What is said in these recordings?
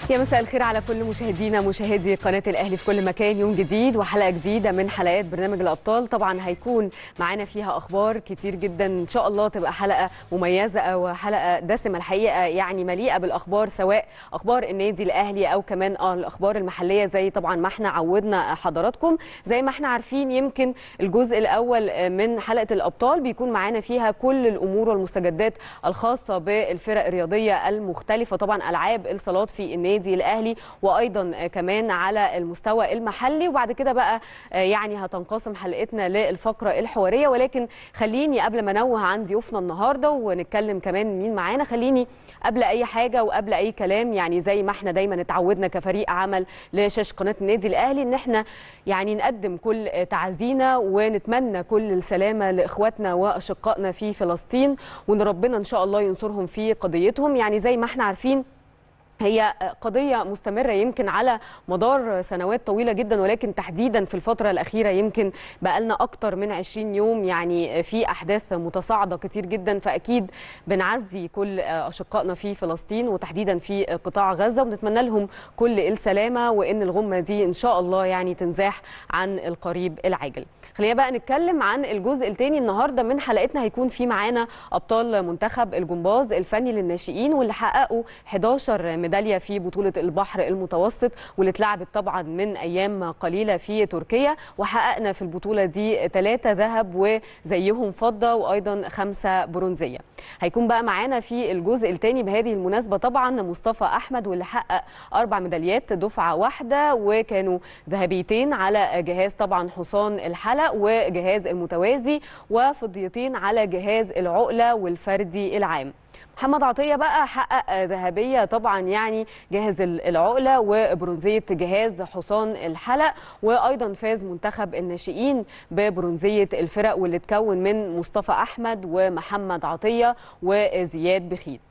يا مساء الخير على كل مشاهدينا مشاهدي قناه الاهلي في كل مكان يوم جديد وحلقه جديده من حلقات برنامج الابطال طبعا هيكون معانا فيها اخبار كتير جدا ان شاء الله تبقى حلقه مميزه وحلقه دسمه الحقيقه يعني مليئه بالاخبار سواء اخبار النادي الاهلي او كمان اه الاخبار المحليه زي طبعا ما احنا عودنا حضراتكم زي ما احنا عارفين يمكن الجزء الاول من حلقه الابطال بيكون معانا فيها كل الامور والمستجدات الخاصه بالفرق الرياضيه المختلفه طبعا العاب الصالات في النادي النادي الاهلي وايضا كمان على المستوى المحلي وبعد كده بقى يعني هتنقسم حلقتنا للفقره الحواريه ولكن خليني قبل ما انوه عن ضيوفنا النهارده ونتكلم كمان مين معانا خليني قبل اي حاجه وقبل اي كلام يعني زي ما احنا دايما اتعودنا كفريق عمل لشاشه قناه النادي الاهلي ان احنا يعني نقدم كل تعزينا ونتمنى كل السلامه لاخواتنا واشقائنا في فلسطين وان ربنا ان شاء الله ينصرهم في قضيتهم يعني زي ما احنا عارفين هي قضية مستمرة يمكن على مدار سنوات طويلة جدا ولكن تحديدا في الفترة الأخيرة يمكن بقالنا أكتر من 20 يوم يعني في أحداث متصاعدة كتير جدا فأكيد بنعزي كل أشقائنا في فلسطين وتحديدا في قطاع غزة ونتمنى لهم كل السلامة وإن الغمة دي إن شاء الله يعني تنزاح عن القريب العاجل خلينا بقى نتكلم عن الجزء الثاني النهارده من حلقتنا هيكون في معانا ابطال منتخب الجمباز الفني للناشئين واللي حققوا 11 ميداليه في بطوله البحر المتوسط واللي اتلعبت طبعا من ايام قليله في تركيا وحققنا في البطوله دي ثلاثه ذهب وزيهم فضه وايضا خمسه برونزيه هيكون بقى معانا في الجزء الثاني بهذه المناسبه طبعا مصطفى احمد واللي حقق اربع ميداليات دفعه واحده وكانوا ذهبيتين على جهاز طبعا حصان الحلق وجهاز المتوازي وفضيتين على جهاز العقله والفردي العام محمد عطيه بقى حقق ذهبيه طبعا يعني جهاز العقله وبرونزيه جهاز حصان الحلق وايضا فاز منتخب الناشئين ببرونزيه الفرق واللي تكون من مصطفى احمد ومحمد عطيه وزياد بخيت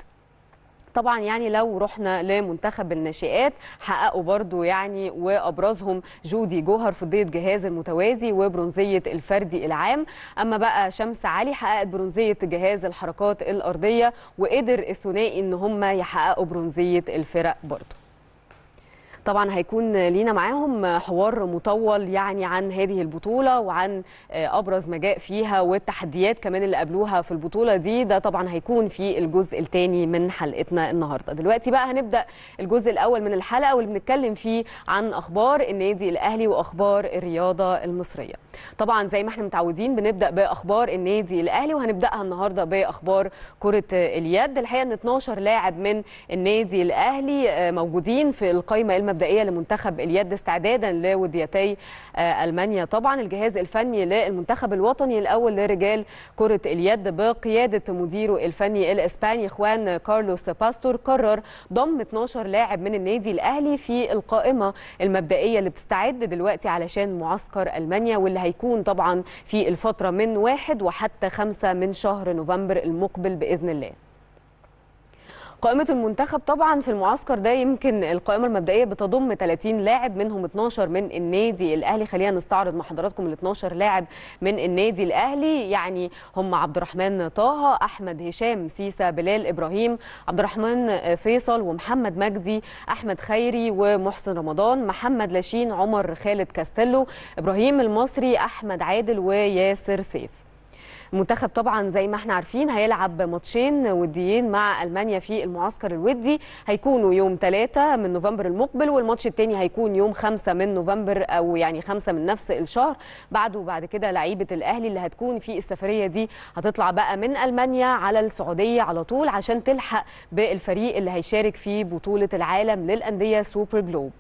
طبعا يعني لو رحنا لمنتخب الناشئات حققوا برضو يعني وابرزهم جودي جوهر فضيه جهاز المتوازي وبرونزيه الفردي العام اما بقى شمس علي حققت برونزيه جهاز الحركات الارضيه وقدر الثنائي ان هم يحققوا برونزيه الفرق برضو طبعا هيكون لينا معاهم حوار مطول يعني عن هذه البطوله وعن ابرز ما جاء فيها والتحديات كمان اللي قابلوها في البطوله دي ده طبعا هيكون في الجزء الثاني من حلقتنا النهارده دلوقتي بقى هنبدا الجزء الاول من الحلقه واللي بنتكلم فيه عن اخبار النادي الاهلي واخبار الرياضه المصريه طبعا زي ما احنا متعودين بنبدا باخبار النادي الاهلي وهنبداها النهارده باخبار كره اليد الحقيقه ان 12 لاعب من النادي الاهلي موجودين في القائمه المبدئيه لمنتخب اليد استعدادا لوديتي المانيا طبعا الجهاز الفني للمنتخب الوطني الاول لرجال كره اليد بقياده مديره الفني الاسباني خوان كارلوس باستور قرر ضم 12 لاعب من النادي الاهلي في القائمه المبدئيه اللي بتستعد دلوقتي علشان معسكر المانيا واللي هيكون طبعا في الفتره من واحد وحتى خمسة من شهر نوفمبر المقبل باذن الله قائمة المنتخب طبعا في المعسكر ده يمكن القائمة المبدئية بتضم 30 لاعب منهم 12 من النادي الأهلي خلينا نستعرض مع حضراتكم ال 12 لاعب من النادي الأهلي يعني هم عبد الرحمن طه أحمد هشام سيسا بلال إبراهيم عبد الرحمن فيصل ومحمد مجدي أحمد خيري ومحسن رمضان محمد لاشين عمر خالد كاستيلو إبراهيم المصري أحمد عادل وياسر سيف المنتخب طبعا زي ما احنا عارفين هيلعب ماتشين وديين مع المانيا في المعسكر الودي هيكونوا يوم 3 من نوفمبر المقبل والماتش الثاني هيكون يوم 5 من نوفمبر او يعني 5 من نفس الشهر بعده بعد كده لعيبه الاهلي اللي هتكون في السفريه دي هتطلع بقى من المانيا على السعوديه على طول عشان تلحق بالفريق اللي هيشارك في بطوله العالم للانديه سوبر جلوب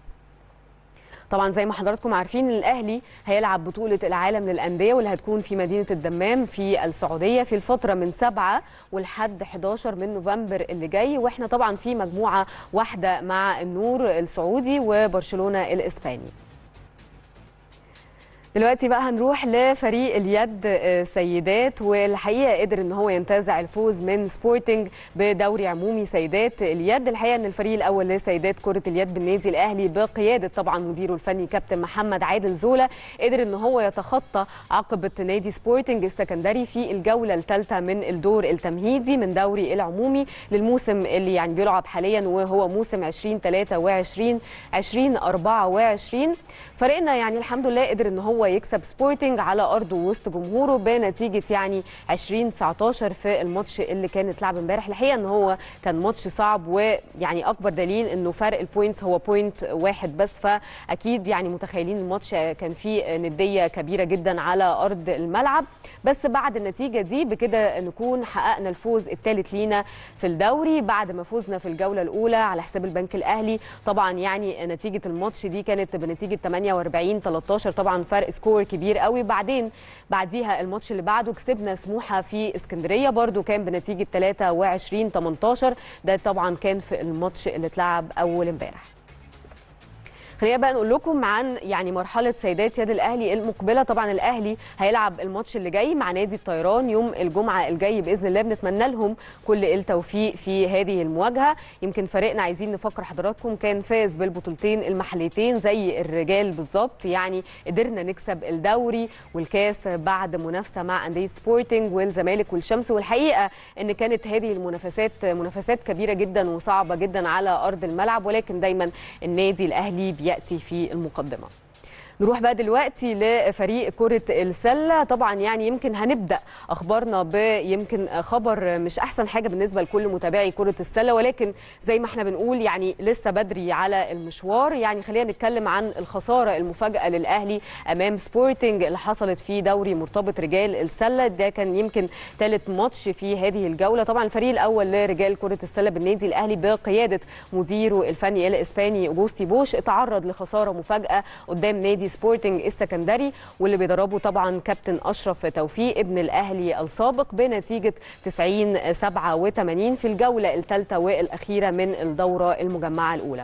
طبعا زي ما حضراتكم عارفين الاهلي هيلعب بطوله العالم للانديه واللي هتكون في مدينه الدمام في السعوديه في الفتره من 7 ولحد 11 من نوفمبر اللي جاي واحنا طبعا في مجموعه واحده مع النور السعودي وبرشلونه الاسباني دلوقتي بقى هنروح لفريق اليد آه، سيدات والحقيقه قدر ان هو ينتزع الفوز من سبورتنج بدوري عمومي سيدات اليد الحقيقه ان الفريق الاول لسيدات كره اليد بالنادي الاهلي بقياده طبعا مديره الفني كابتن محمد عادل زولا قدر ان هو يتخطى عقبه نادي سبورتنج السكندري في الجوله الثالثه من الدور التمهيدي من دوري العمومي للموسم اللي يعني بيلعب حاليا وهو موسم 2023 2024 فريقنا يعني الحمد لله قدر ان هو يكسب سبورتنج على ارضه وسط جمهوره بنتيجه يعني 20 19 في الماتش اللي كان اتلعب امبارح الحقيقه ان هو كان ماتش صعب ويعني اكبر دليل انه فرق البوينتس هو بوينت واحد بس فاكيد يعني متخيلين الماتش كان فيه نديه كبيره جدا على ارض الملعب بس بعد النتيجه دي بكده نكون حققنا الفوز الثالث لينا في الدوري بعد ما فوزنا في الجوله الاولى على حساب البنك الاهلي طبعا يعني نتيجه الماتش دي كانت بنتيجه 48 13 طبعا فرق سكور كبير قوي بعدين بعديها الماتش اللي بعده كسبنا سموحه في اسكندريه برده كان بنتيجه 23 18 ده طبعا كان في الماتش اللي اتلعب اول امبارح خلينا بقى نقول لكم عن يعني مرحله سيدات يد الاهلي المقبله طبعا الاهلي هيلعب الماتش اللي جاي مع نادي الطيران يوم الجمعه الجاي باذن الله بنتمنى لهم كل التوفيق في هذه المواجهه يمكن فريقنا عايزين نفكر حضراتكم كان فاز بالبطولتين المحليتين زي الرجال بالظبط يعني قدرنا نكسب الدوري والكاس بعد منافسه مع انديه سبورتنج والزمالك والشمس والحقيقه ان كانت هذه المنافسات منافسات كبيره جدا وصعبه جدا على ارض الملعب ولكن دايما النادي الاهلي بياتي في المقدمه نروح بقى دلوقتي لفريق كرة السلة طبعا يعني يمكن هنبدأ أخبارنا بيمكن خبر مش أحسن حاجة بالنسبة لكل متابعي كرة السلة ولكن زي ما احنا بنقول يعني لسه بدري على المشوار يعني خلينا نتكلم عن الخسارة المفاجأة للأهلي أمام سبورتنج اللي حصلت في دوري مرتبط رجال السلة ده كان يمكن ثالث ماتش في هذه الجولة طبعا الفريق الأول لرجال كرة السلة بالنادي الأهلي بقيادة مديره الفني الإسباني أوجوستي بوش اتعرض لخسارة مفاجأة قدام نادي سبورتنج السكندري واللي بيدربه طبعا كابتن اشرف توفيق ابن الاهلي السابق بنتيجه 90 87 في الجوله الثالثه والاخيره من الدوره المجمعه الاولى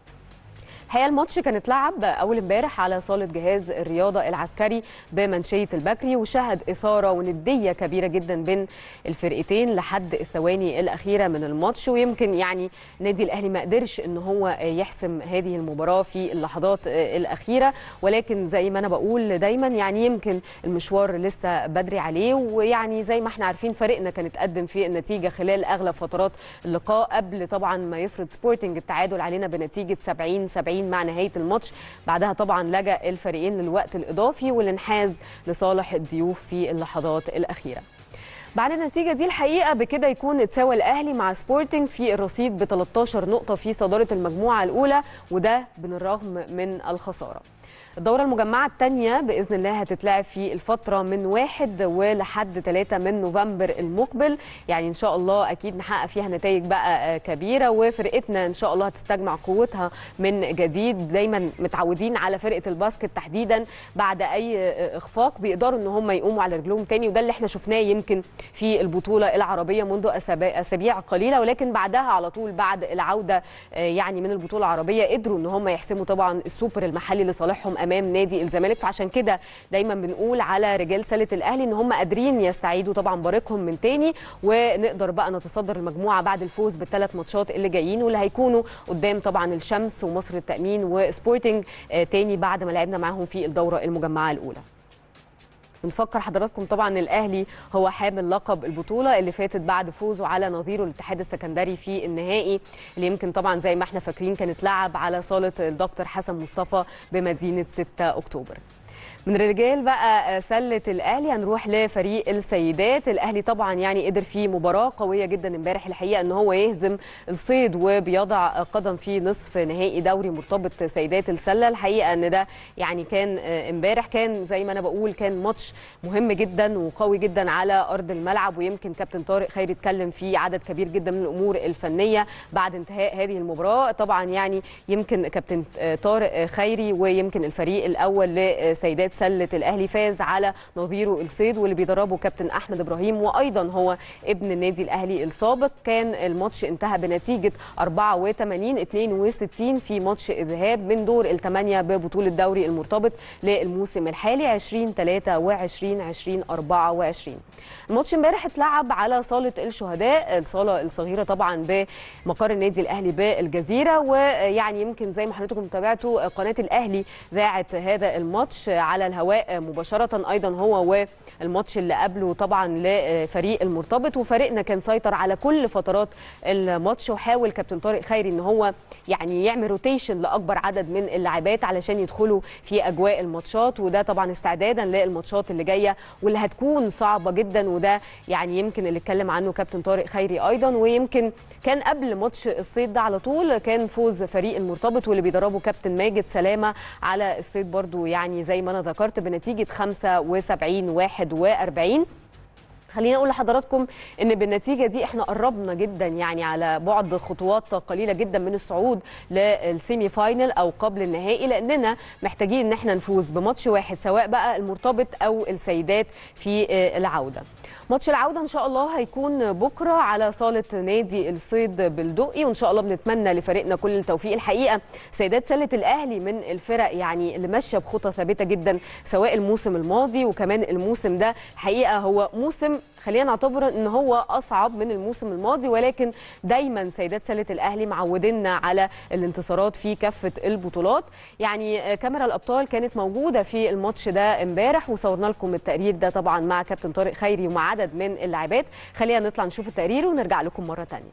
الحقيقه الماتش كان اتلعب اول امبارح على صاله جهاز الرياضه العسكري بمنشيه البكري وشهد اثاره ونديه كبيره جدا بين الفرقتين لحد الثواني الاخيره من الماتش ويمكن يعني النادي الاهلي ما قدرش ان هو يحسم هذه المباراه في اللحظات الاخيره ولكن زي ما انا بقول دايما يعني يمكن المشوار لسه بدري عليه ويعني زي ما احنا عارفين فريقنا كان اتقدم في النتيجه خلال اغلب فترات اللقاء قبل طبعا ما يفرض سبورتنج التعادل علينا بنتيجه 70 70 مع نهايه الماتش بعدها طبعا لجا الفريقين للوقت الاضافي والانحاز لصالح الضيوف في اللحظات الاخيره بعد النتيجة دي الحقيقة بكده يكون اتساوى الأهلي مع سبورتنج في الرصيد ب 13 نقطة في صدارة المجموعة الأولى وده بالرغم من الخسارة. الدورة المجمعة الثانية بإذن الله هتتلعب في الفترة من واحد ولحد 3 من نوفمبر المقبل يعني إن شاء الله أكيد نحقق فيها نتائج بقى كبيرة وفرقتنا إن شاء الله هتستجمع قوتها من جديد دايما متعودين على فرقة الباسكت تحديدا بعد أي إخفاق بيقدروا إن هم يقوموا على رجلهم تاني وده اللي احنا شفناه يمكن في البطولة العربية منذ أسابيع قليلة ولكن بعدها على طول بعد العودة يعني من البطولة العربية قدروا إن هم يحسموا طبعا السوبر المحلي لصالحهم امام نادي الزمالك فعشان كده دايما بنقول على رجال سله الاهلي ان هم قادرين يستعيدوا طبعا بارقهم من تاني ونقدر بقى نتصدر المجموعه بعد الفوز بالثلاث ماتشات اللي جايين واللي هيكونوا قدام طبعا الشمس ومصر التامين وسبورتنج تاني بعد ما لعبنا معاهم في الدوره المجمعه الاولى بنفكر حضراتكم طبعا الاهلي هو حامل لقب البطوله اللي فاتت بعد فوزه على نظيره الاتحاد السكندري في النهائي اللي يمكن طبعا زي ما احنا فاكرين كانت لعب على صاله الدكتور حسن مصطفى بمدينه 6 اكتوبر من الرجال بقى سله الاهلي هنروح لفريق السيدات الاهلي طبعا يعني قدر في مباراه قويه جدا امبارح الحقيقه ان هو يهزم الصيد وبيضع قدم في نصف نهائي دوري مرتبط سيدات السله الحقيقه ان ده يعني كان امبارح كان زي ما انا بقول كان ماتش مهم جدا وقوي جدا على ارض الملعب ويمكن كابتن طارق خيري اتكلم فيه عدد كبير جدا من الامور الفنيه بعد انتهاء هذه المباراه طبعا يعني يمكن كابتن طارق خيري ويمكن الفريق الاول لسيدات سله الاهلي فاز على نظيره الصيد واللي بيدربه كابتن احمد ابراهيم وايضا هو ابن النادي الاهلي السابق كان الماتش انتهى بنتيجه 84 62 في ماتش الذهاب من دور الثمانيه ببطوله دوري المرتبط للموسم الحالي 20 23 20 24 الماتش امبارح اتلعب على صاله الشهداء الصاله الصغيره طبعا بمقر النادي الاهلي بالجزيره ويعني يمكن زي ما حضراتكم تابعتوا قناه الاهلي ذاعت هذا الماتش على الهواء مباشره ايضا هو والماتش اللي قبله طبعا لفريق المرتبط وفريقنا كان سيطر على كل فترات الماتش وحاول كابتن طارق خيري ان هو يعني يعمل روتيشن لاكبر عدد من اللاعبات علشان يدخلوا في اجواء الماتشات وده طبعا استعدادا للماتشات اللي جايه واللي هتكون صعبه جدا وده يعني يمكن اللي اتكلم عنه كابتن طارق خيري ايضا ويمكن كان قبل ماتش الصيد ده على طول كان فوز فريق المرتبط واللي بيدربه كابتن ماجد سلامه على الصيد برضو يعني زي ما انا ذكرت بنتيجه 75 41 خليني اقول لحضراتكم ان بالنتيجه دي احنا قربنا جدا يعني على بعد خطوات قليله جدا من الصعود للسيمي فاينل او قبل النهائي لاننا محتاجين ان احنا نفوز بماتش واحد سواء بقى المرتبط او السيدات في العوده ماتش العوده ان شاء الله هيكون بكره على صاله نادي الصيد بالدقي وان شاء الله بنتمنى لفريقنا كل التوفيق الحقيقه سيدات سله الاهلي من الفرق يعني اللي ماشيه بخطى ثابته جدا سواء الموسم الماضي وكمان الموسم ده الحقيقه هو موسم خلينا نعتبر ان هو اصعب من الموسم الماضي ولكن دايما سيدات سله الاهلي معودينا على الانتصارات في كافه البطولات يعني كاميرا الابطال كانت موجوده في الماتش ده امبارح وصورنا لكم التقرير ده طبعا مع كابتن طارق خيري ومع عدد من اللاعبات خلينا نطلع نشوف التقرير ونرجع لكم مره ثانيه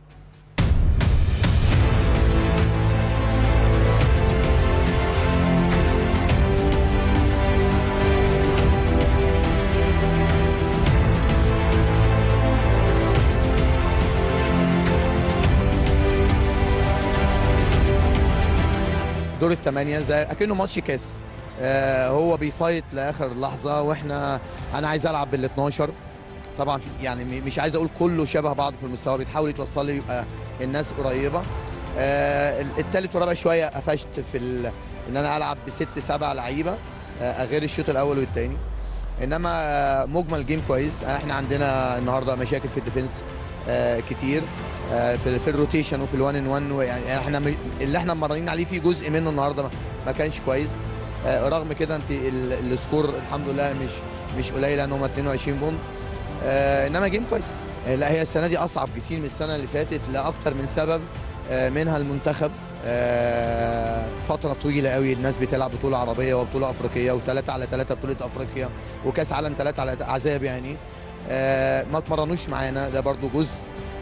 دور الثمانيه زي اكنه ماتش كاس آه هو بيفايت لاخر لحظه واحنا انا عايز العب بال 12 طبعا في يعني مش عايز اقول كله شبه بعض في المستوى بتحاول يتوصل لي يبقى الناس قريبه آه الثالث والرابع شويه قفشت في ال... ان انا العب بست سبع لعيبه آه غير الشوط الاول والثاني انما آه مجمل جيم كويس احنا عندنا النهارده مشاكل في الديفنس آه كتير في في الروتيشن وفي الوان ان وان يعني احنا اللي احنا مرنين عليه فيه جزء منه النهارده ما كانش كويس رغم كده انت السكور الحمد لله مش مش قليل لان هم 22 بونت انما جيم كويس لا هي السنه دي اصعب كتير من السنه اللي فاتت لاكتر من سبب منها المنتخب فتره طويله قوي الناس بتلعب بطوله عربيه وبطوله افريقيه وثلاثه على ثلاثه بطوله افريقيا وكاس عالم ثلاثه على عذاب يعني ما اتمرنوش معانا ده برضو جزء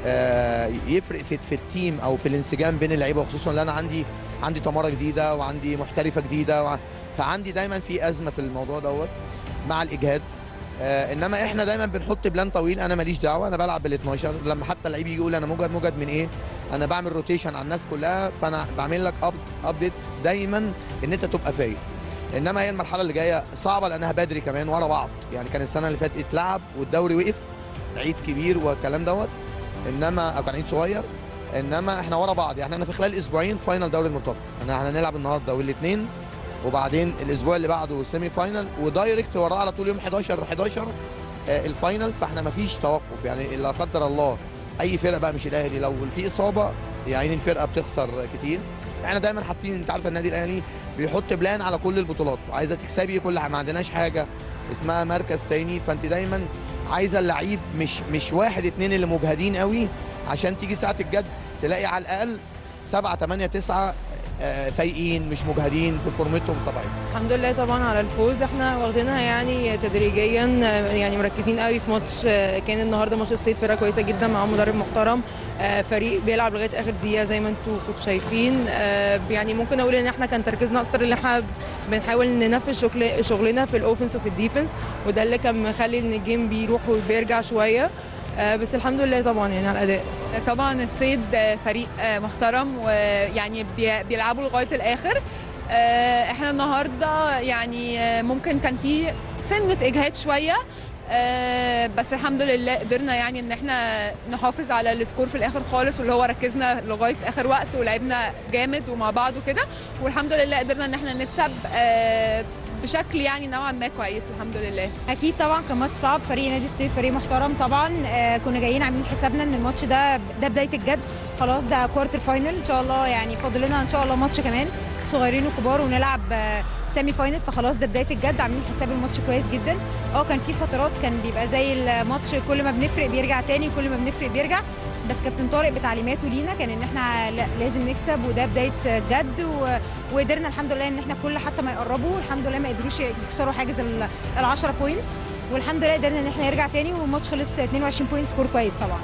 يفرق في في التيم او في الانسجام بين اللعيبه وخصوصا ان انا عندي عندي تماره جديده وعندي محترفه جديده وع... فعندي دايما في ازمه في الموضوع دوت مع الاجهاد آه انما احنا دايما بنحط بلان طويل انا ماليش دعوه انا بلعب بال 12 لما حتى اللعيب يجي يقول انا مجهد مجهد من ايه انا بعمل روتيشن على الناس كلها فانا بعمل لك اب ابديت دايما ان انت تبقى فايق انما هي المرحله اللي جايه صعبه لانها بدري كمان ورا بعض يعني كان السنه اللي فاتت اتلعب والدوري وقف عيد كبير والكلام دوت انما او كان عيد صغير انما احنا ورا بعض يعني احنا في خلال اسبوعين فاينل دوري المرتبط احنا هنلعب النهارده والاثنين وبعدين الاسبوع اللي بعده سيمي فاينل ودايركت وراه على طول يوم 11 11 آه الفاينل فاحنا ما فيش توقف يعني لا قدر الله اي فرقه بقى مش الاهلي لو في اصابه يعني الفرقه بتخسر كتير احنا دايما حاطين انت عارف النادي الاهلي بيحط بلان على كل البطولات عايزه تكسبي كل حاجه ما عندناش حاجه اسمها مركز تاني فانت دايما عايزه اللعيب مش مش واحد اتنين اللي مجهدين قوي عشان تيجي ساعه الجد تلاقي على الاقل سبعة تمانية تسعة فايقين مش مجهدين في فورمتهم الطبيعيه الحمد لله طبعا على الفوز احنا واخدينها يعني تدريجيا يعني مركزين قوي في ماتش كان النهارده ماتش الصيد فرقه كويسه جدا معاهم مدرب محترم فريق بيلعب لغايه اخر دقيقه زي ما انتم كنتوا شايفين يعني ممكن اقول ان احنا كان تركيزنا اكتر اللي احنا بنحاول ننفذ شغل شغلنا في الاوفنس وفي الديفنس وده اللي كان مخلي ان الجيم بيروح وبيرجع شويه بس الحمد لله طبعا يعني على الاداء طبعا الصيد فريق محترم ويعني بيلعبوا لغايه الاخر احنا النهارده يعني ممكن كان في سنه اجهاد شويه بس الحمد لله قدرنا يعني ان احنا نحافظ على السكور في الاخر خالص واللي هو ركزنا لغايه اخر وقت ولعبنا جامد ومع بعض وكده والحمد لله قدرنا ان احنا نكسب بشكل يعني نوعا ما كويس الحمد لله اكيد طبعا كان ماتش صعب فريق نادي الصيد فريق محترم طبعا آه كنا جايين عاملين حسابنا ان الماتش ده ده بدايه الجد خلاص ده كوارتر فاينل ان شاء الله يعني فاضل لنا ان شاء الله ماتش كمان صغيرين وكبار ونلعب آه سيمي فاينل فخلاص ده بدايه الجد عاملين حساب الماتش كويس جدا اه كان في فترات كان بيبقى زي الماتش كل ما بنفرق بيرجع تاني كل ما بنفرق بيرجع بس كابتن طارق بتعليماته لينا كان ان احنا لا لازم نكسب وده بدايه جد و... وقدرنا الحمد لله ان احنا كل حتى ما يقربوا الحمد لله ما قدروش يكسروا حاجز ال 10 بوينتس والحمد لله قدرنا ان احنا نرجع تاني والماتش خلص 22 بوينت سكور كويس طبعا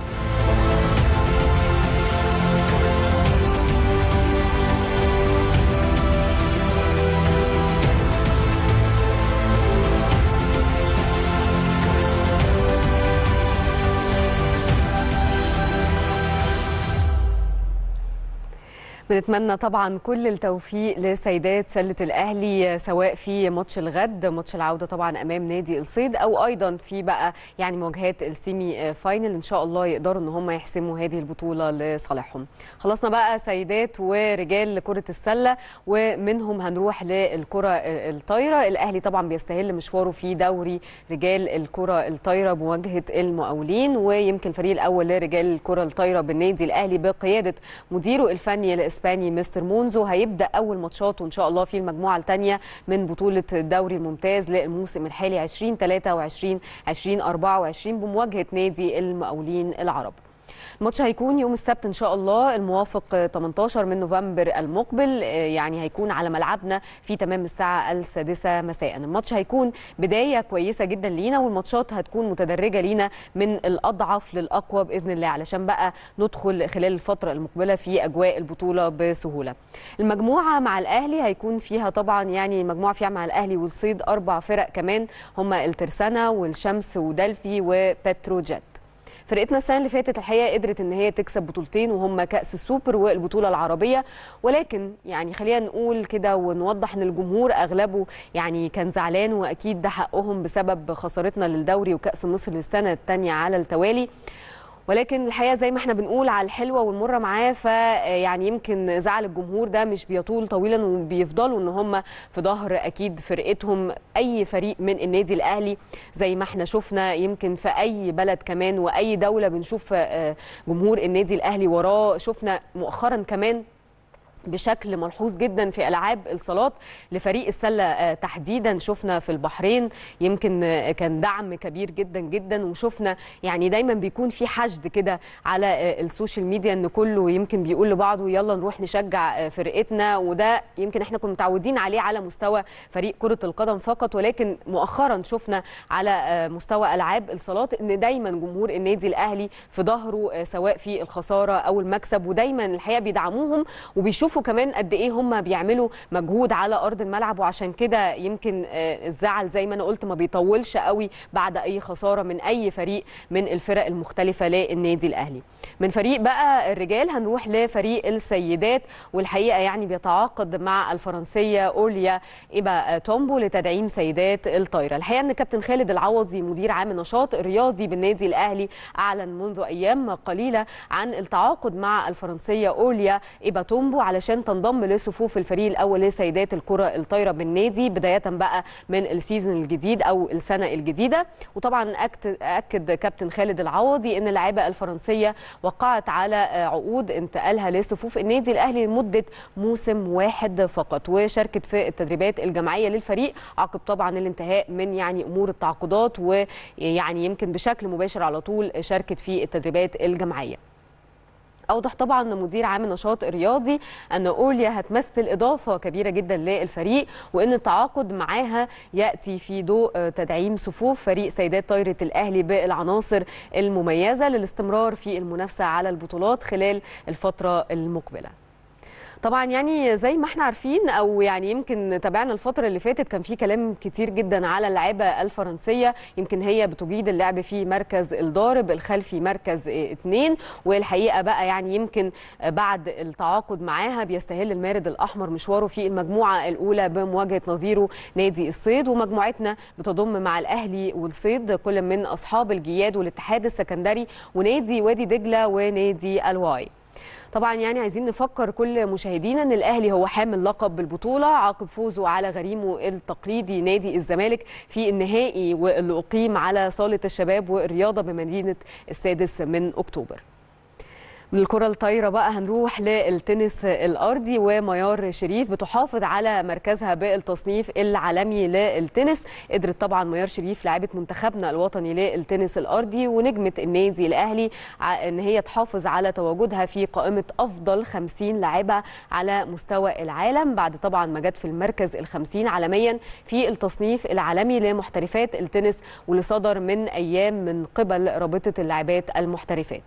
بنتمنى طبعا كل التوفيق لسيدات سله الاهلي سواء في ماتش الغد ماتش العوده طبعا امام نادي الصيد او ايضا في بقى يعني مواجهات السيمي فاينل ان شاء الله يقدروا ان هم يحسموا هذه البطوله لصالحهم خلصنا بقى سيدات ورجال كره السله ومنهم هنروح للكره الطايره الاهلي طبعا بيستهل مشواره في دوري رجال الكره الطايره بمواجهه المقاولين ويمكن الفريق الاول لرجال الكره الطايره بالنادي الاهلي بقياده مديره الفني الاسباني مستر مونزو هيبدا اول ماتشاته ان شاء الله في المجموعه الثانيه من بطوله الدوري الممتاز للموسم الحالي 2023 2024 بمواجهه نادي المقاولين العرب الماتش هيكون يوم السبت ان شاء الله الموافق 18 من نوفمبر المقبل يعني هيكون على ملعبنا في تمام الساعه السادسه مساء الماتش هيكون بدايه كويسه جدا لينا والماتشات هتكون متدرجه لينا من الاضعف للاقوى باذن الله علشان بقى ندخل خلال الفتره المقبله في اجواء البطوله بسهوله المجموعه مع الاهلي هيكون فيها طبعا يعني المجموعه فيها مع الاهلي والصيد اربع فرق كمان هم الترسانه والشمس ودلفي وبتروجيت فرقتنا السنه اللي فاتت الحقيقه قدرت ان هي تكسب بطولتين وهم كاس السوبر والبطوله العربيه ولكن يعني خلينا نقول كده ونوضح ان الجمهور اغلبه يعني كان زعلان واكيد ده حقهم بسبب خسارتنا للدوري وكاس مصر للسنه الثانيه على التوالي ولكن الحقيقه زي ما احنا بنقول على الحلوه والمره معاه فيعني يمكن زعل الجمهور ده مش بيطول طويلا وبيفضلوا ان هم في ظهر اكيد فرقتهم اي فريق من النادي الاهلي زي ما احنا شفنا يمكن في اي بلد كمان واي دوله بنشوف جمهور النادي الاهلي وراه شفنا مؤخرا كمان بشكل ملحوظ جدا في العاب الصالات لفريق السله تحديدا شفنا في البحرين يمكن كان دعم كبير جدا جدا وشفنا يعني دايما بيكون في حشد كده على السوشيال ميديا ان كله يمكن بيقول لبعضه يلا نروح نشجع فرقتنا وده يمكن احنا كنا متعودين عليه على مستوى فريق كره القدم فقط ولكن مؤخرا شفنا على مستوى العاب الصالات ان دايما جمهور النادي الاهلي في ظهره سواء في الخساره او المكسب ودايما الحقيقه بيدعموهم وبيشوفوا بيشوفوا كمان قد ايه هم بيعملوا مجهود على ارض الملعب وعشان كده يمكن الزعل زي ما انا قلت ما بيطولش قوي بعد اي خساره من اي فريق من الفرق المختلفه للنادي الاهلي من فريق بقى الرجال هنروح لفريق السيدات والحقيقه يعني بيتعاقد مع الفرنسيه اوليا ايبا تومبو لتدعيم سيدات الطايره الحقيقه ان كابتن خالد العوضي مدير عام النشاط الرياضي بالنادي الاهلي اعلن منذ ايام قليله عن التعاقد مع الفرنسيه اوليا ايبا تومبو على علشان تنضم لصفوف الفريق الاول لسيدات الكره الطايره بالنادي بدايه بقى من السيزون الجديد او السنه الجديده وطبعا اكد كابتن خالد العوضي ان اللاعبه الفرنسيه وقعت على عقود انتقالها لصفوف النادي الاهلي لمده موسم واحد فقط وشاركت في التدريبات الجماعيه للفريق عقب طبعا الانتهاء من يعني امور التعاقدات ويعني يمكن بشكل مباشر على طول شاركت في التدريبات الجماعيه اوضح طبعا مدير عام النشاط الرياضي ان اوليا هتمثل اضافه كبيره جدا للفريق وان التعاقد معاها ياتي في ضوء تدعيم صفوف فريق سيدات طايره الاهلي بالعناصر المميزه للاستمرار في المنافسه على البطولات خلال الفتره المقبله طبعا يعني زي ما احنا عارفين او يعني يمكن تابعنا الفتره اللي فاتت كان في كلام كتير جدا على اللعيبه الفرنسيه يمكن هي بتجيد اللعب في مركز الضارب الخلفي مركز اثنين والحقيقه بقى يعني يمكن بعد التعاقد معاها بيستهل المارد الاحمر مشواره في المجموعه الاولى بمواجهه نظيره نادي الصيد ومجموعتنا بتضم مع الاهلي والصيد كل من اصحاب الجياد والاتحاد السكندري ونادي وادي دجله ونادي الواي طبعا يعني عايزين نفكر كل مشاهدينا ان الاهلي هو حامل لقب بالبطوله عقب فوزه على غريمه التقليدي نادي الزمالك في النهائي واللي اقيم على صاله الشباب والرياضه بمدينه السادس من اكتوبر من الكرة الطايرة بقى هنروح للتنس الأرضي وميار شريف بتحافظ على مركزها بالتصنيف العالمي للتنس قدرت طبعا ميار شريف لاعبة منتخبنا الوطني للتنس الأرضي ونجمة النادي الأهلي إن هي تحافظ على تواجدها في قائمة أفضل 50 لاعبة على مستوى العالم بعد طبعا ما جت في المركز الخمسين عالميا في التصنيف العالمي لمحترفات التنس واللي صدر من أيام من قبل رابطة اللاعبات المحترفات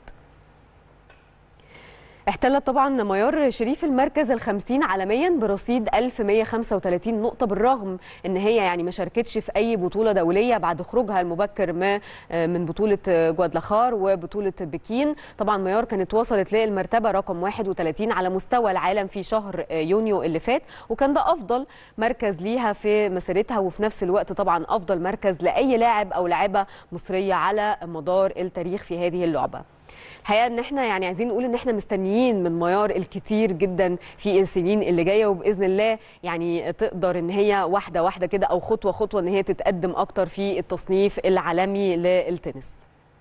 احتلت طبعا ميار شريف المركز الخمسين عالميا برصيد 1135 نقطة بالرغم ان هي يعني ما شاركتش في اي بطولة دولية بعد خروجها المبكر ما من بطولة جوادلخار وبطولة بكين طبعا ميار كانت وصلت للمرتبة رقم 31 على مستوى العالم في شهر يونيو اللي فات وكان ده افضل مركز ليها في مسيرتها وفي نفس الوقت طبعا افضل مركز لاي لاعب او لاعبة مصرية على مدار التاريخ في هذه اللعبة الحقيقه ان احنا يعني عايزين نقول ان احنا مستنيين من ميار الكتير جدا في السنين اللي جايه وباذن الله يعني تقدر ان هي واحده واحده كده او خطوه خطوه ان هي تتقدم اكتر في التصنيف العالمي للتنس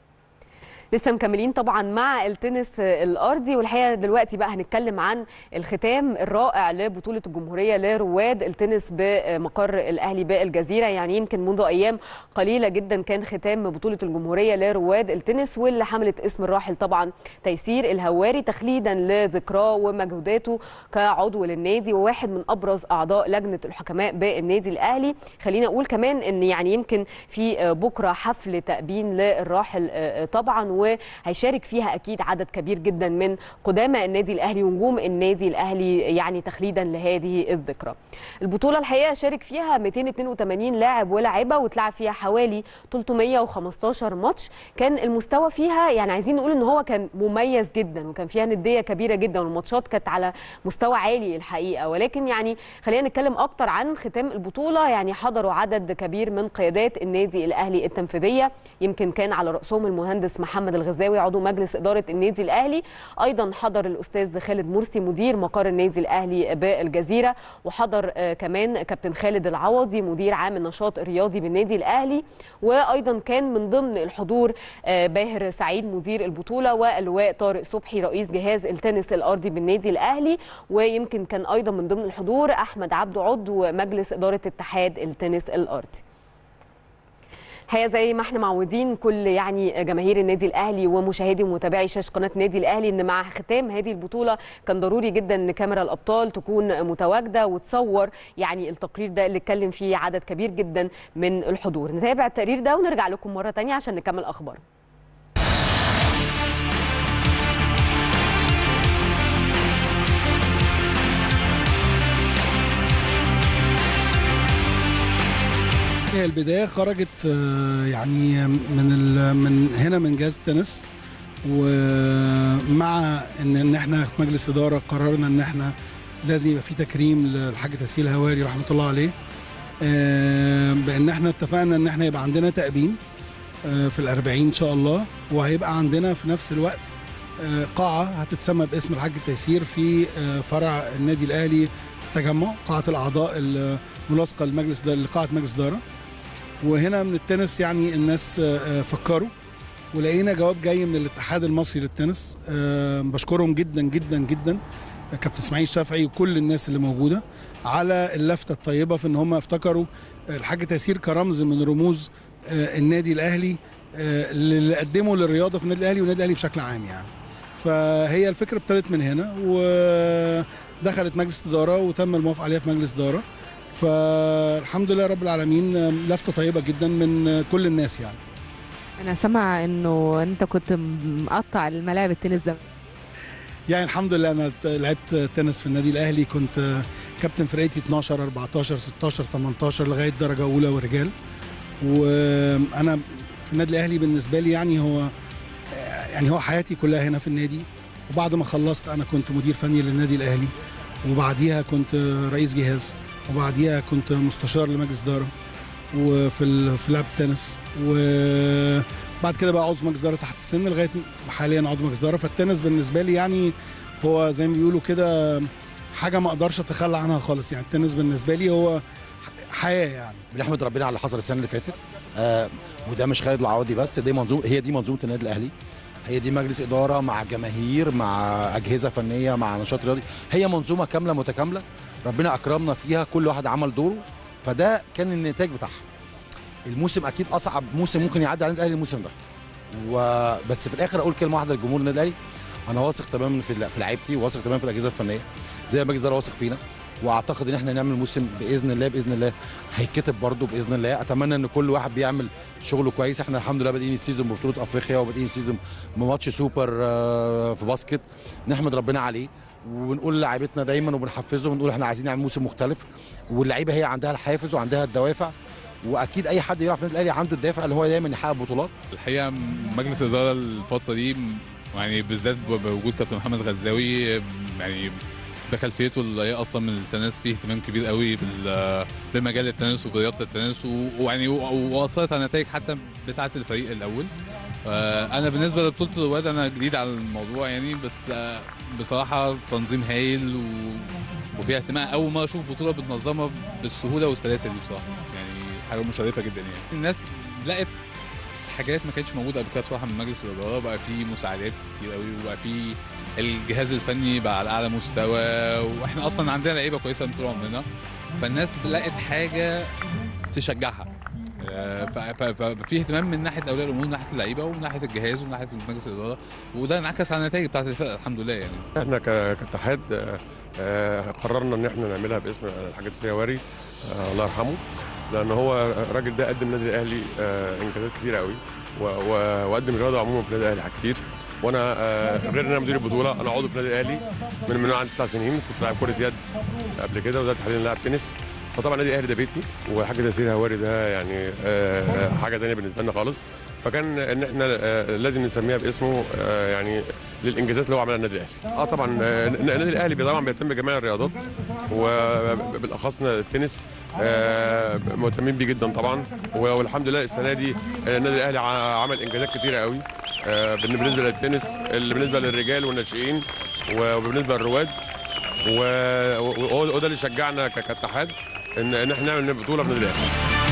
لسه مكملين طبعا مع التنس الارضي والحقيقه دلوقتي بقى هنتكلم عن الختام الرائع لبطوله الجمهوريه لرواد التنس بمقر الاهلي بالجزيره يعني يمكن منذ ايام قليله جدا كان ختام بطوله الجمهوريه لرواد التنس واللي حملت اسم الراحل طبعا تيسير الهواري تخليدا لذكراه ومجهوداته كعضو للنادي وواحد من ابرز اعضاء لجنه الحكماء بالنادي الاهلي خلينا اقول كمان ان يعني يمكن في بكره حفل تأبين للراحل طبعا وهيشارك فيها اكيد عدد كبير جدا من قدامى النادي الاهلي ونجوم النادي الاهلي يعني تخليدا لهذه الذكرى. البطوله الحقيقه شارك فيها 282 لاعب ولاعبه واتلعب فيها حوالي 315 ماتش كان المستوى فيها يعني عايزين نقول ان هو كان مميز جدا وكان فيها نديه كبيره جدا والماتشات كانت على مستوى عالي الحقيقه ولكن يعني خلينا نتكلم اكتر عن ختام البطوله يعني حضروا عدد كبير من قيادات النادي الاهلي التنفيذيه يمكن كان على راسهم المهندس محمد الغزاوي عضو مجلس اداره النادي الاهلي ايضا حضر الاستاذ خالد مرسي مدير مقر النادي الاهلي بالجزيره وحضر كمان كابتن خالد العوضي مدير عام النشاط الرياضي بالنادي الاهلي وايضا كان من ضمن الحضور باهر سعيد مدير البطوله واللواء طارق صبحي رئيس جهاز التنس الارضي بالنادي الاهلي ويمكن كان ايضا من ضمن الحضور احمد عبده عضو مجلس اداره اتحاد التنس الارضي الحقيقه زي ما احنا معودين كل يعني جماهير النادي الاهلي ومشاهدي ومتابعي شاشه قناه النادي الاهلي ان مع ختام هذه البطوله كان ضروري جدا ان كاميرا الابطال تكون متواجده وتصور يعني التقرير ده اللي اتكلم فيه عدد كبير جدا من الحضور نتابع التقرير ده ونرجع لكم مره ثانيه عشان نكمل اخبار هي البدايه خرجت يعني من من هنا من جهاز التنس ومع ان ان احنا في مجلس اداره قررنا ان احنا لازم يبقى في تكريم للحاج تسهيل هواري رحمه الله عليه بان احنا اتفقنا ان احنا يبقى عندنا تأبين في الأربعين ان شاء الله وهيبقى عندنا في نفس الوقت قاعه هتتسمى باسم الحاج تيسير في فرع النادي الاهلي في التجمع قاعه الاعضاء الملاصقه لمجلس لقاعه مجلس اداره وهنا من التنس يعني الناس فكروا ولقينا جواب جاي من الاتحاد المصري للتنس بشكرهم جدا جدا جدا كابتن اسماعيل شافعي وكل الناس اللي موجوده على اللفته الطيبه في ان هم افتكروا الحاج تيسير كرمز من رموز النادي الاهلي اللي قدمه للرياضه في النادي الاهلي والنادي الاهلي بشكل عام يعني فهي الفكره ابتدت من هنا ودخلت مجلس اداره وتم الموافقه عليها في مجلس اداره فالحمد لله رب العالمين لفته طيبه جدا من كل الناس يعني انا سامعه انه انت كنت مقطع الملاعب التنس زمان يعني الحمد لله انا لعبت تنس في النادي الاهلي كنت كابتن فرقتي 12 14 16 18 لغايه درجه اولى ورجال وانا في النادي الاهلي بالنسبه لي يعني هو يعني هو حياتي كلها هنا في النادي وبعد ما خلصت انا كنت مدير فني للنادي الاهلي وبعديها كنت رئيس جهاز وبعديها كنت مستشار لمجلس اداره وفي في لعب التنس بعد كده بقى عضو مجلس اداره تحت السن لغايه حاليا عضو مجلس اداره فالتنس بالنسبه لي يعني هو زي ما بيقولوا كده حاجه ما اقدرش اتخلى عنها خالص يعني التنس بالنسبه لي هو حياه يعني بنحمد ربنا على اللي حصل السنه اللي فاتت آه وده مش خالد العوضي بس دي منظومه هي دي منظومه النادي الاهلي هي دي مجلس اداره مع جماهير مع اجهزه فنيه مع نشاط رياضي هي منظومه كامله متكامله ربنا اكرمنا فيها كل واحد عمل دوره فده كان النتاج بتاعها الموسم اكيد اصعب موسم ممكن يعدي على النادي الاهلي الموسم ده وبس في الاخر اقول كلمه واحده لجمهور النادي الاهلي انا واثق تماما في في لعيبتي واثق تماما في الاجهزه الفنيه زي ما مجلس الاداره واثق فينا واعتقد ان احنا نعمل موسم باذن الله باذن الله هيتكتب برضه باذن الله اتمنى ان كل واحد بيعمل شغله كويس احنا الحمد لله بادئين السيزون ببطوله افريقيا وبادئين السيزون بماتش سوبر آه، في باسكت نحمد ربنا عليه وبنقول للاعيبتنا دايما وبنحفزهم ونقول احنا عايزين نعمل موسم مختلف واللعيبه هي عندها الحافز وعندها الدوافع واكيد اي حد بيلعب في النادي الاهلي عنده الدافع اللي هو دايما يحقق بطولات الحقيقه مجلس الاداره الفتره دي يعني بالذات بوجود كابتن محمد غزاوي يعني بخلفيته اللي هي اصلا من التنس فيه اهتمام كبير قوي بال- بمجال التنس وبرياضه التنس و- ويعني و- واثرت على النتائج حتى بتاعه الفريق الاول آه، انا بالنسبه لبطوله الرواد انا جديد على الموضوع يعني بس آه، بصراحه تنظيم هايل و... وفيها اهتمام اول مره اشوف بطوله بتنظمها بالسهوله والسلاسه دي بصراحه يعني حاجه مشرفه جدا يعني الناس لقت حاجات ما كانتش موجوده قبل كده بصراحه من مجلس الاداره بقى في مساعدات كتير قوي وبقى في الجهاز الفني بقى على اعلى مستوى واحنا اصلا عندنا لعيبه كويسه من طول عمرنا فالناس لقت حاجه تشجعها آه، ف- ف- ففي اهتمام من ناحيه اولياء الامور من ناحيه اللعيبه ومن ناحيه الجهاز ومن ناحيه مجلس الاداره وده انعكس على النتائج بتاعت الفرقه الحمد لله يعني احنا ك- كاتحاد آه، آه، قررنا ان احنا نعملها باسم الحاج السيواري آه، الله يرحمه لان هو الراجل ده قدم النادي الاهلي آه، انجازات كتيره قوي و- و- وقدم الرياضه عموما في النادي الاهلي حاجات كتير وانا آه، غير ان انا مدير البطوله انا عضو في النادي الاهلي من من عندي تسع سنين كنت لاعب كره يد قبل كده ودلوقتي حاليا لاعب تنس فطبعا النادي الاهلي ده بيتي وحاجه تيسير هواري ده يعني آه، حاجه ثانيه بالنسبه لنا خالص فكان ان احنا آه، لازم نسميها باسمه آه، يعني للانجازات اللي هو عملها النادي الاهلي اه طبعا آه، النادي الاهلي طبعا بيهتم بجميع الرياضات وبالاخص التنس آه، مهتمين بيه جدا طبعا والحمد لله السنه دي النادي الاهلي ع- عمل انجازات كتيره قوي آه، بالنسبه للتنس اللي بالنسبه للرجال والناشئين وبالنسبه للرواد و- وهو وده اللي شجعنا ك- كاتحاد ان ان احنا نعمل بطوله في النادي الاهلي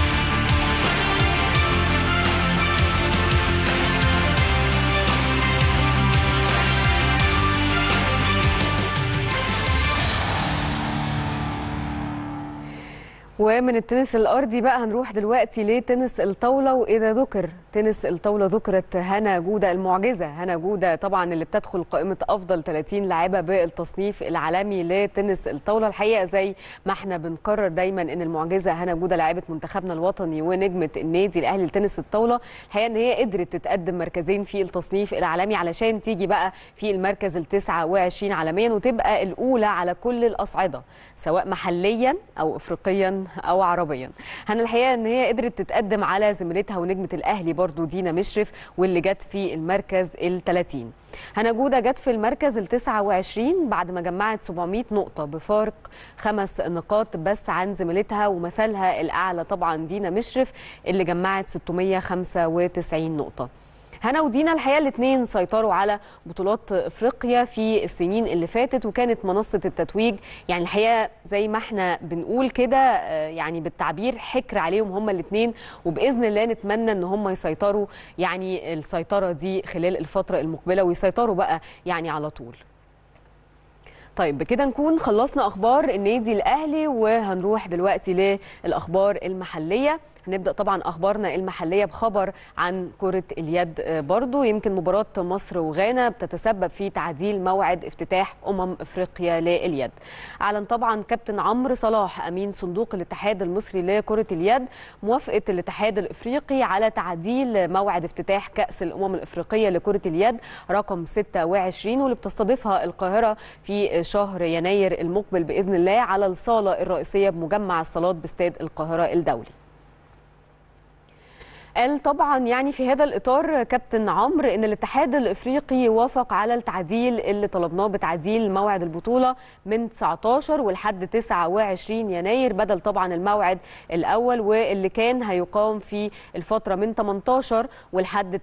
ومن التنس الارضي بقى هنروح دلوقتي لتنس الطاوله واذا ذكر تنس الطاوله ذكرت هنا جوده المعجزه هنا جوده طبعا اللي بتدخل قائمه افضل 30 لاعبه بالتصنيف العالمي لتنس الطاوله الحقيقه زي ما احنا بنكرر دايما ان المعجزه هنا جوده لاعبه منتخبنا الوطني ونجمه النادي الاهلي لتنس الطاوله الحقيقه ان هي قدرت تتقدم مركزين في التصنيف العالمي علشان تيجي بقى في المركز ال 29 عالميا وتبقى الاولى على كل الاصعده سواء محليا او افريقيا او عربيا هنا الحقيقه ان هي قدرت تتقدم على زميلتها ونجمه الاهلي برضو دينا مشرف واللي جت في المركز ال 30 هنا جوده جت في المركز ال 29 بعد ما جمعت 700 نقطه بفارق خمس نقاط بس عن زميلتها ومثلها الاعلى طبعا دينا مشرف اللي جمعت 695 نقطه هنا ودينا الحقيقه الاثنين سيطروا على بطولات افريقيا في السنين اللي فاتت وكانت منصه التتويج يعني الحقيقه زي ما احنا بنقول كده آه، يعني بالتعبير حكر عليهم هما الاثنين وباذن الله نتمنى ان هم يسيطروا يعني السيطره دي خلال الفتره المقبله ويسيطروا بقى يعني على طول طيب بكده نكون خلصنا اخبار النادي الاهلي وهنروح دلوقتي للاخبار المحليه هنبدا طبعا اخبارنا المحليه بخبر عن كره اليد آه، برضو يمكن مباراه مصر وغانا بتتسبب في تعديل موعد افتتاح امم افريقيا لليد اعلن طبعا كابتن عمرو صلاح امين صندوق الاتحاد المصري لكره اليد موافقه الاتحاد الافريقي على تعديل موعد افتتاح كاس الامم الافريقيه لكره اليد رقم 26 واللي بتستضيفها القاهره في شهر يناير المقبل باذن الله على الصاله الرئيسيه بمجمع الصالات باستاد القاهره الدولي قال طبعا يعني في هذا الاطار كابتن عمرو ان الاتحاد الافريقي وافق على التعديل اللي طلبناه بتعديل موعد البطوله من 19 ولحد 29 يناير بدل طبعا الموعد الاول واللي كان هيقام في الفتره من 18 ولحد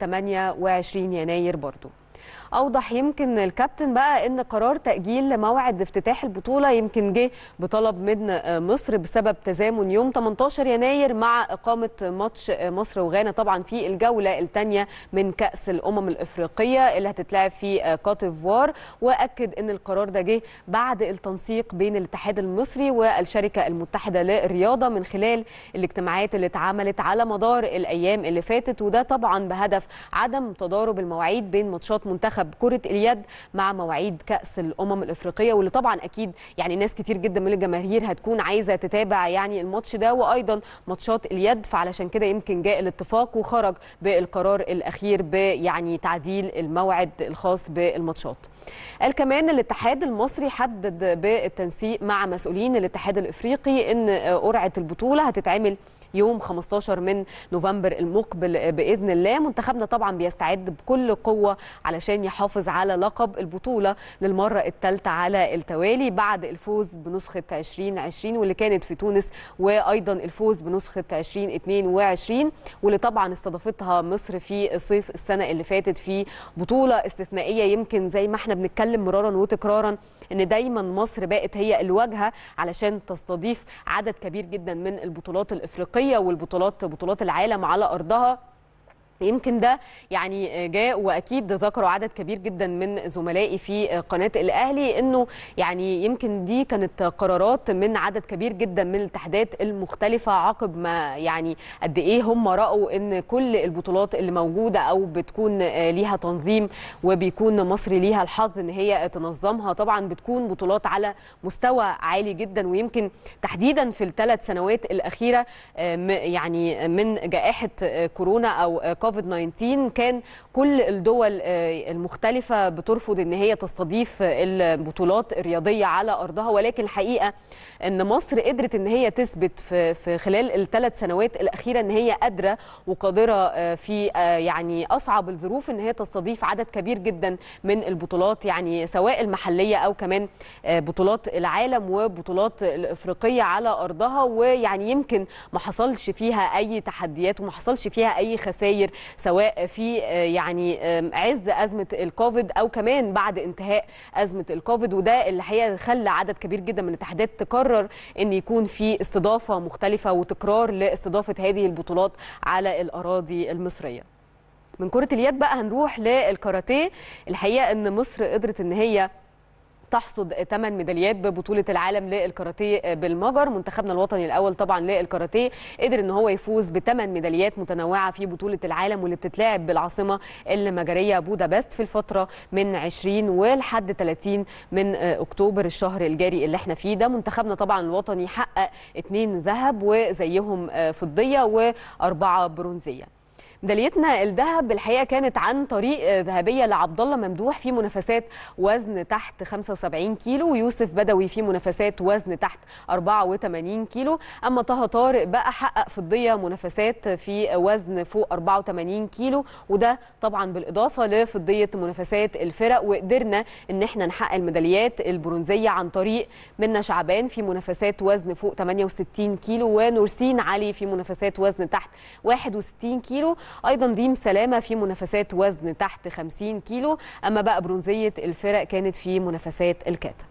28 يناير برضو اوضح يمكن الكابتن بقى ان قرار تاجيل موعد افتتاح البطوله يمكن جه بطلب من مصر بسبب تزامن يوم 18 يناير مع اقامه ماتش مصر وغانا طبعا في الجوله الثانيه من كاس الامم الافريقيه اللي هتتلعب في كوت ديفوار واكد ان القرار ده جه بعد التنسيق بين الاتحاد المصري والشركه المتحده للرياضه من خلال الاجتماعات اللي اتعملت على مدار الايام اللي فاتت وده طبعا بهدف عدم تضارب المواعيد بين ماتشات منتخب كره اليد مع مواعيد كاس الامم الافريقيه واللي طبعا اكيد يعني ناس كتير جدا من الجماهير هتكون عايزه تتابع يعني الماتش ده وايضا ماتشات اليد فعلشان كده يمكن جاء الاتفاق وخرج بالقرار الاخير بيعني تعديل الموعد الخاص بالماتشات قال كمان الاتحاد المصري حدد بالتنسيق مع مسؤولين الاتحاد الافريقي ان قرعه البطوله هتتعمل يوم 15 من نوفمبر المقبل باذن الله منتخبنا طبعا بيستعد بكل قوه علشان يحافظ على لقب البطوله للمره الثالثه على التوالي بعد الفوز بنسخه 2020 واللي كانت في تونس وايضا الفوز بنسخه 2022 واللي طبعا استضافتها مصر في صيف السنه اللي فاتت في بطوله استثنائيه يمكن زي ما احنا بنتكلم مرارا وتكرارا ان دايما مصر بقت هي الواجهه علشان تستضيف عدد كبير جدا من البطولات الافريقيه والبطولات بطولات العالم على ارضها يمكن ده يعني جاء واكيد ذكروا عدد كبير جدا من زملائي في قناه الاهلي انه يعني يمكن دي كانت قرارات من عدد كبير جدا من الاتحادات المختلفه عقب ما يعني قد ايه هم راوا ان كل البطولات اللي موجوده او بتكون ليها تنظيم وبيكون مصر ليها الحظ ان هي تنظمها طبعا بتكون بطولات على مستوى عالي جدا ويمكن تحديدا في الثلاث سنوات الاخيره يعني من جائحه كورونا او كوفيد 19 كان كل الدول المختلفة بترفض ان هي تستضيف البطولات الرياضية على ارضها ولكن الحقيقة ان مصر قدرت ان هي تثبت في خلال الثلاث سنوات الاخيرة ان هي قادرة وقادرة في يعني اصعب الظروف ان هي تستضيف عدد كبير جدا من البطولات يعني سواء المحلية او كمان بطولات العالم وبطولات الافريقية على ارضها ويعني يمكن ما حصلش فيها اي تحديات وما حصلش فيها اي خسائر سواء في يعني عز ازمه الكوفيد او كمان بعد انتهاء ازمه الكوفيد وده اللي الحقيقه خلى عدد كبير جدا من الاتحادات تقرر ان يكون في استضافه مختلفه وتكرار لاستضافه هذه البطولات على الاراضي المصريه. من كره اليد بقى هنروح للكاراتيه الحقيقه ان مصر قدرت ان هي تحصد 8 ميداليات ببطوله العالم للكاراتيه بالمجر منتخبنا الوطني الاول طبعا للكاراتيه قدر ان هو يفوز بثمان ميداليات متنوعه في بطوله العالم واللي بتتلعب بالعاصمه المجريه بودابست في الفتره من 20 ولحد 30 من اكتوبر الشهر الجاري اللي احنا فيه ده منتخبنا طبعا الوطني حقق اثنين ذهب وزيهم فضيه واربعه برونزيه ميداليتنا الذهب الحقيقه كانت عن طريق ذهبيه لعبد الله ممدوح في منافسات وزن تحت 75 كيلو ويوسف بدوي في منافسات وزن تحت 84 كيلو اما طه طارق بقى حقق فضيه منافسات في وزن فوق 84 كيلو وده طبعا بالاضافه لفضيه منافسات الفرق وقدرنا ان احنا نحقق الميداليات البرونزيه عن طريق منى شعبان في منافسات وزن فوق 68 كيلو ونورسين علي في منافسات وزن تحت 61 كيلو ايضا ريم سلامه في منافسات وزن تحت 50 كيلو اما بقى برونزيه الفرق كانت في منافسات الكاتا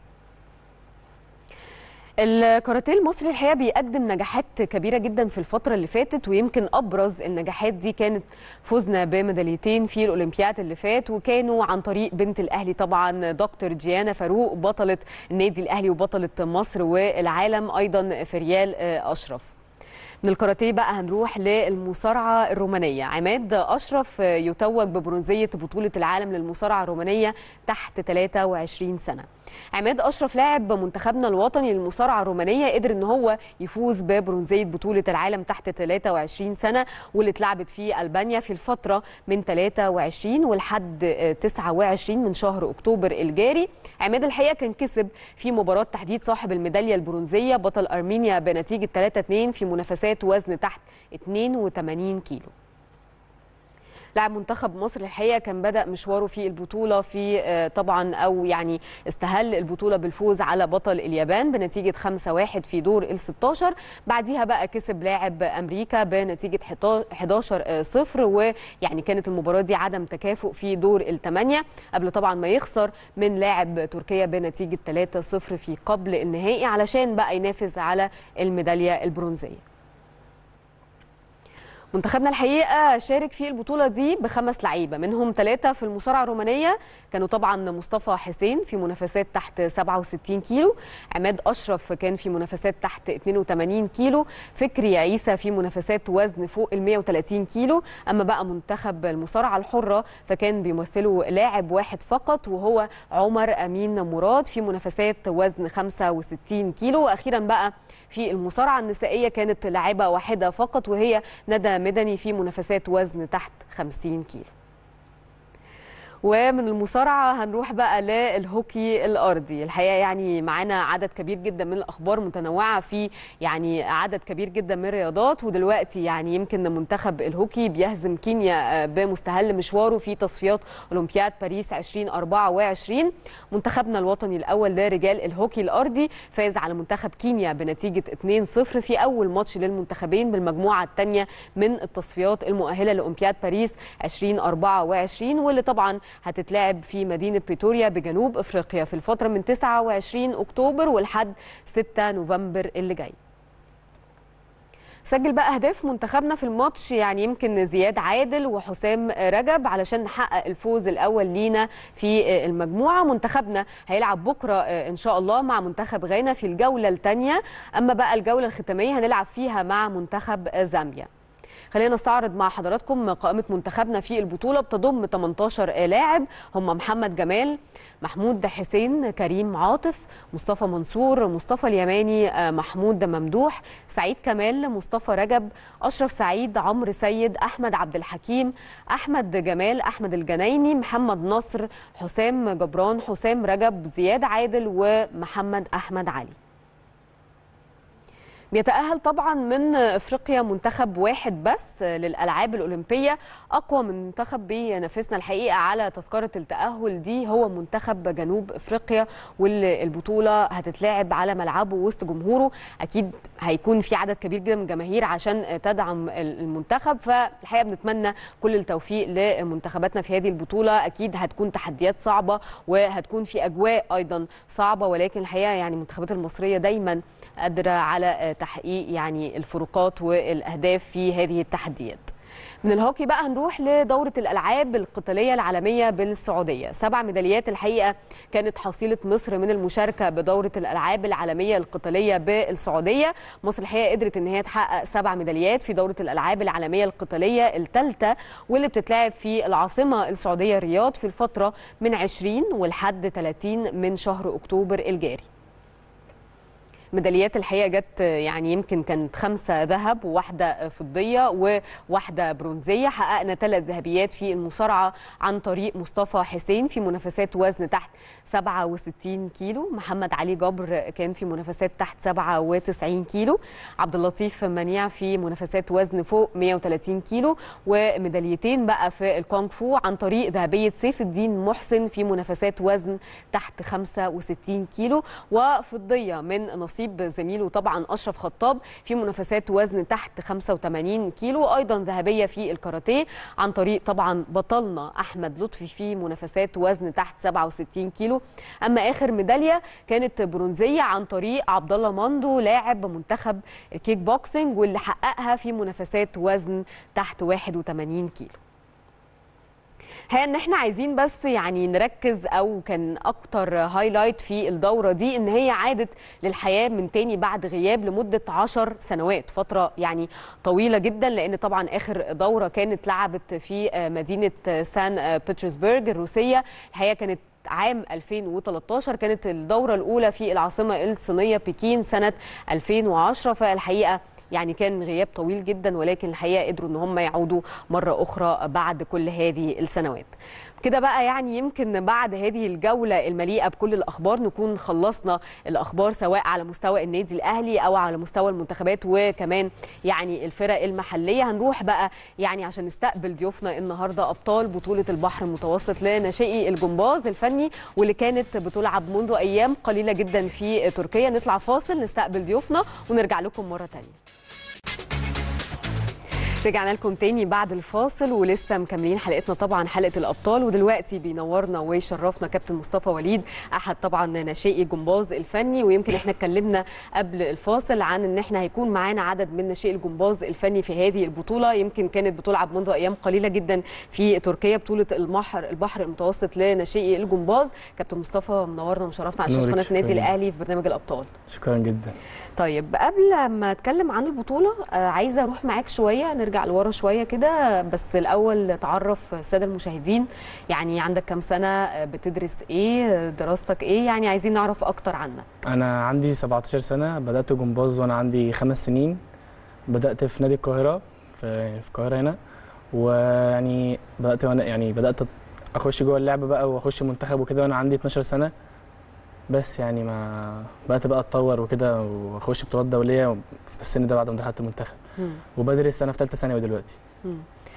الكاراتيه المصري الحقيقه بيقدم نجاحات كبيره جدا في الفتره اللي فاتت ويمكن ابرز النجاحات دي كانت فوزنا بميداليتين في الاولمبياد اللي فات وكانوا عن طريق بنت الاهلي طبعا دكتور جيانا فاروق بطله النادي الاهلي وبطله مصر والعالم ايضا فريال اشرف من الكاراتيه بقى هنروح للمصارعه الرومانيه عماد اشرف يتوج ببرونزيه بطوله العالم للمصارعه الرومانيه تحت 23 سنه عماد اشرف لاعب منتخبنا الوطني للمصارعه الرومانيه قدر ان هو يفوز ببرونزيه بطوله العالم تحت 23 سنه واللي اتلعبت في البانيا في الفتره من 23 ولحد 29 من شهر اكتوبر الجاري عماد الحقيقه كان كسب في مباراه تحديد صاحب الميداليه البرونزيه بطل ارمينيا بنتيجه 3 2 في منافسات وزن تحت 82 كيلو لاعب منتخب مصر الحقيقه كان بدا مشواره في البطوله في آه، طبعا او يعني استهل البطوله بالفوز على بطل اليابان بنتيجه 5-1 في دور ال 16 بعديها بقى كسب لاعب امريكا بنتيجه 11-0 ويعني كانت المباراه دي عدم تكافؤ في دور الثمانيه قبل طبعا ما يخسر من لاعب تركيا بنتيجه 3-0 في قبل النهائي علشان بقى ينافس على الميداليه البرونزيه منتخبنا الحقيقه شارك في البطوله دي بخمس لعيبه منهم ثلاثه في المصارعه الرومانيه كانوا طبعا مصطفى حسين في منافسات تحت 67 كيلو عماد اشرف كان في منافسات تحت 82 كيلو فكري عيسى في منافسات وزن فوق ال 130 كيلو اما بقى منتخب المصارعه الحره فكان بيمثله لاعب واحد فقط وهو عمر امين مراد في منافسات وزن 65 كيلو واخيرا بقى في المصارعه النسائيه كانت لاعبه واحده فقط وهي ندى مدني في منافسات وزن تحت 50 كيلو ومن المصارعه هنروح بقى للهوكي الارضي الحقيقه يعني معانا عدد كبير جدا من الاخبار متنوعه في يعني عدد كبير جدا من الرياضات ودلوقتي يعني يمكن منتخب الهوكي بيهزم كينيا بمستهل مشواره في تصفيات اولمبياد باريس 2024 منتخبنا الوطني الاول لرجال الهوكي الارضي فاز على منتخب كينيا بنتيجه 2-0 في اول ماتش للمنتخبين بالمجموعه الثانيه من التصفيات المؤهله لاولمبياد باريس 2024 واللي طبعا هتتلعب في مدينة بريتوريا بجنوب أفريقيا في الفترة من 29 أكتوبر ولحد 6 نوفمبر اللي جاي سجل بقى اهداف منتخبنا في الماتش يعني يمكن زياد عادل وحسام رجب علشان نحقق الفوز الاول لينا في المجموعه منتخبنا هيلعب بكره ان شاء الله مع منتخب غانا في الجوله الثانيه اما بقى الجوله الختاميه هنلعب فيها مع منتخب زامبيا خلينا نستعرض مع حضراتكم قائمة منتخبنا في البطولة بتضم 18 لاعب هم محمد جمال محمود حسين كريم عاطف مصطفى منصور مصطفى اليماني محمود ممدوح سعيد كمال مصطفى رجب أشرف سعيد عمرو سيد أحمد عبد الحكيم أحمد جمال أحمد الجنايني محمد نصر حسام جبران حسام رجب زياد عادل ومحمد أحمد علي بيتأهل طبعا من افريقيا منتخب واحد بس للالعاب الاولمبيه اقوى من منتخب بينافسنا الحقيقه على تذكره التاهل دي هو منتخب جنوب افريقيا واللي البطوله هتتلعب على ملعبه وسط جمهوره اكيد هيكون في عدد كبير جدا من الجماهير عشان تدعم المنتخب فالحقيقه بنتمنى كل التوفيق لمنتخباتنا في هذه البطوله اكيد هتكون تحديات صعبه وهتكون في اجواء ايضا صعبه ولكن الحقيقه يعني المنتخبات المصريه دايما قادره على تحقيق يعني الفروقات والاهداف في هذه التحديات من الهوكي بقى هنروح لدورة الألعاب القتالية العالمية بالسعودية سبع ميداليات الحقيقة كانت حصيلة مصر من المشاركة بدورة الألعاب العالمية القتالية بالسعودية مصر الحقيقة قدرت إن هي تحقق سبع ميداليات في دورة الألعاب العالمية القتالية الثالثة واللي بتتلعب في العاصمة السعودية الرياض في الفترة من 20 ولحد 30 من شهر أكتوبر الجاري ميداليات الحقيقه جت يعني يمكن كانت خمسه ذهب وواحده فضيه وواحده برونزيه حققنا ثلاث ذهبيات في المصارعه عن طريق مصطفى حسين في منافسات وزن تحت 67 كيلو محمد علي جبر كان في منافسات تحت 97 كيلو عبد اللطيف منيع في منافسات وزن فوق 130 كيلو وميداليتين بقى في الكونغ فو عن طريق ذهبيه سيف الدين محسن في منافسات وزن تحت 65 كيلو وفضيه من نصيب زميله طبعا اشرف خطاب في منافسات وزن تحت 85 كيلو ايضا ذهبيه في الكاراتيه عن طريق طبعا بطلنا احمد لطفي في منافسات وزن تحت 67 كيلو اما اخر ميداليه كانت برونزيه عن طريق عبد الله ماندو لاعب منتخب الكيك بوكسنج واللي حققها في منافسات وزن تحت 81 كيلو هي ان احنا عايزين بس يعني نركز او كان اكتر هايلايت في الدوره دي ان هي عادت للحياه من تاني بعد غياب لمده 10 سنوات فتره يعني طويله جدا لان طبعا اخر دوره كانت لعبت في مدينه سان بطرسبرغ الروسيه الحقيقه كانت عام 2013 كانت الدوره الاولى في العاصمه الصينيه بكين سنه 2010 فالحقيقه يعني كان غياب طويل جدا ولكن الحقيقه قدروا ان هم يعودوا مره اخرى بعد كل هذه السنوات كده بقى يعني يمكن بعد هذه الجولة المليئة بكل الأخبار نكون خلصنا الأخبار سواء على مستوى النادي الأهلي أو على مستوى المنتخبات وكمان يعني الفرق المحلية هنروح بقى يعني عشان نستقبل ضيوفنا النهاردة أبطال بطولة البحر المتوسط لناشئي الجمباز الفني واللي كانت بتلعب منذ أيام قليلة جدا في تركيا نطلع فاصل نستقبل ضيوفنا ونرجع لكم مرة تانية رجعنا لكم تاني بعد الفاصل ولسه مكملين حلقتنا طبعا حلقه الابطال ودلوقتي بينورنا ويشرفنا كابتن مصطفى وليد احد طبعا ناشئي جمباز الفني ويمكن احنا اتكلمنا قبل الفاصل عن ان احنا هيكون معانا عدد من ناشئي الجمباز الفني في هذه البطوله يمكن كانت بتلعب منذ ايام قليله جدا في تركيا بطوله المحر البحر المتوسط لناشئي الجمباز كابتن مصطفى منورنا ومشرفنا على شاشه نورك، قناه النادي شكراً. الاهلي في برنامج الابطال شكرا جدا طيب قبل ما اتكلم عن البطوله آه، عايزه اروح معاك شويه نرجع لورا شويه كده بس الاول تعرف الساده المشاهدين يعني عندك كام سنه آه، بتدرس ايه آه، دراستك ايه يعني عايزين نعرف اكتر عنك انا عندي 17 سنه بدات جمباز وانا عندي خمس سنين بدات في نادي القاهره في في القاهره هنا ويعني بدات وانا يعني بدات اخش جوه اللعبه بقى واخش منتخب وكده وانا عندي 12 سنه بس يعني ما بقيت بقى اتطور وكده واخش بطولات دوليه في السن ده بعد ما دخلت المنتخب مم. وبدرس انا في ثالثه ثانوي دلوقتي مم.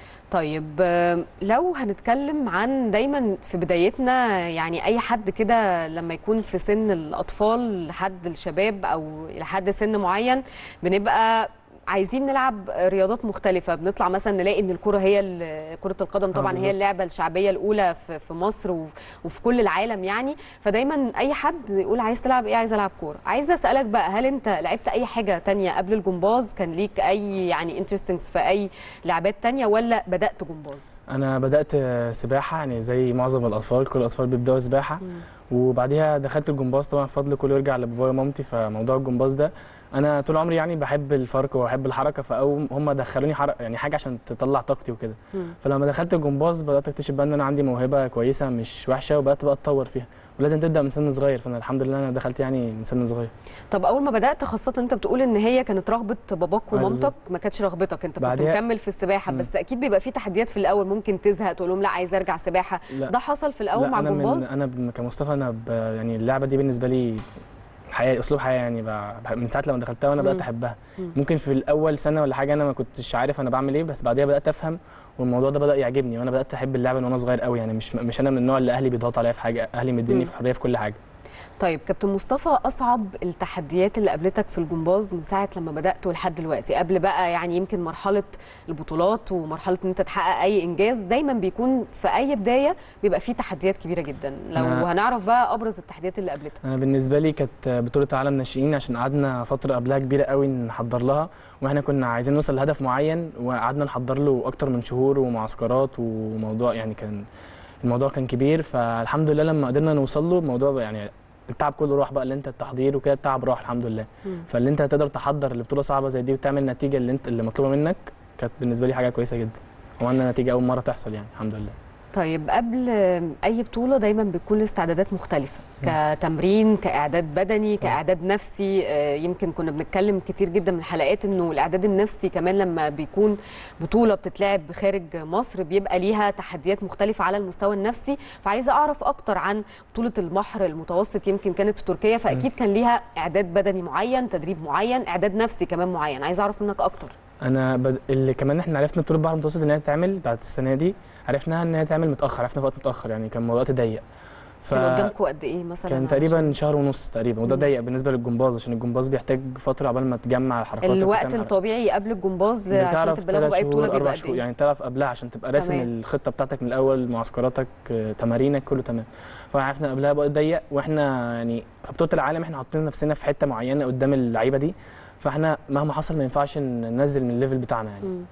طيب آه، لو هنتكلم عن دايما في بدايتنا يعني اي حد كده لما يكون في سن الاطفال لحد الشباب او لحد سن معين بنبقى عايزين نلعب رياضات مختلفة بنطلع مثلا نلاقي ان الكرة هي ال- كرة القدم طبعا هي بالظبط. اللعبة الشعبية الأولى في في مصر و- وفي كل العالم يعني فدايما أي حد يقول عايز تلعب إيه عايز ألعب كورة عايزة أسألك بقى هل أنت لعبت أي حاجة تانية قبل الجمباز كان ليك أي يعني انترستنجز في أي لعبات تانية ولا بدأت جمباز؟ انا بدات سباحه يعني زي معظم الاطفال كل الاطفال بيبداوا سباحه وبعديها دخلت الجمباز طبعا فضل كله يرجع لبابايا ومامتي فموضوع الجمباز ده انا طول عمري يعني بحب الفرق وبحب الحركه فاول هم دخلوني حرق يعني حاجه عشان تطلع طاقتي وكده مم. فلما دخلت الجمباز بدات اكتشف بقى ان انا عندي موهبه كويسه مش وحشه وبدات بقى اتطور فيها ولازم تبدا من سن صغير فانا الحمد لله انا دخلت يعني من سن صغير طب اول ما بدات خاصه انت بتقول ان هي كانت رغبه باباك أيوة ومامتك بالظبط. ما كانتش رغبتك انت كنت بعديها- مكمل في السباحه مم. بس اكيد بيبقى في تحديات في الاول ممكن تزهق تقول لهم لا عايز ارجع سباحه لا. ده حصل في الاول لا مع انا من الجمباز انا ب- كمصطفى انا ب... يعني اللعبه دي بالنسبه لي حياه اسلوب حياه يعني ب... بح- من ساعه لما دخلتها وانا مم. بدات احبها مم. ممكن في الاول سنه ولا حاجه انا ما كنتش عارف انا بعمل ايه بس بعديها بدات افهم والموضوع ده بدا يعجبني وانا بدات احب اللعبه من وانا صغير قوي يعني مش مش انا من النوع اللي اهلي بيضغطوا عليا في حاجه اهلي مم. مديني في حريه في كل حاجه طيب كابتن مصطفى اصعب التحديات اللي قابلتك في الجمباز من ساعه لما بدات ولحد دلوقتي قبل بقى يعني يمكن مرحله البطولات ومرحله ان انت تحقق اي انجاز دايما بيكون في اي بدايه بيبقى فيه تحديات كبيره جدا لو أنا- هنعرف بقى ابرز التحديات اللي قابلتك انا بالنسبه لي كانت بطوله عالم ناشئين عشان قعدنا فتره قبلها كبيره قوي نحضر لها واحنا كنا عايزين نوصل لهدف معين وقعدنا نحضر له اكتر من شهور ومعسكرات وموضوع يعني كان الموضوع كان كبير فالحمد لله لما قدرنا نوصل له الموضوع بقى يعني التعب كله راح بقى اللي انت التحضير وكده التعب راح الحمد لله مم. فاللي انت تقدر تحضر لبطوله صعبه زي دي وتعمل النتيجه اللي انت اللي مطلوبه منك كانت بالنسبه لي حاجه كويسه جدا وعملنا نتيجه اول مره تحصل يعني الحمد لله طيب قبل اي بطوله دايما بتكون استعدادات مختلفه كتمرين كاعداد بدني كاعداد نفسي آه، يمكن كنا بنتكلم كتير جدا من الحلقات انه الاعداد النفسي كمان لما بيكون بطوله بتتلعب خارج مصر بيبقى ليها تحديات مختلفه على المستوى النفسي فعايزه اعرف اكتر عن بطوله البحر المتوسط يمكن كانت في تركيا فاكيد كان ليها اعداد بدني معين تدريب معين اعداد نفسي كمان معين عايزه اعرف منك اكتر انا بد... اللي كمان احنا عرفنا بطوله البحر المتوسط ان هي تتعمل بتاعت السنه دي عرفناها ان هي تتعمل متاخر عرفنا في وقت متاخر يعني كان وقت ضيق ف... كان قدامكم قد ايه مثلا كان عشان- تقريبا شهر ونص تقريبا وده مم. ضيق بالنسبه للجمباز عشان الجمباز بيحتاج فتره قبل ما تجمع حركاتك الوقت وتعمل الطبيعي قبل الجمباز عشان بتعرف تبقى له ثلاث اي بطوله شهور بيبقى اربع قد شهور ايه يعني تعرف قبلها عشان تبقى راسم تمام. الخطه بتاعتك من الاول معسكراتك آه، تمارينك كله تمام فعرفنا قبلها بقى ضيق واحنا يعني في بطوله العالم احنا حاطين نفسنا في حته معينه قدام اللعيبه دي فاحنا مهما حصل ما ينفعش ننزل من الليفل بتاعنا يعني مم.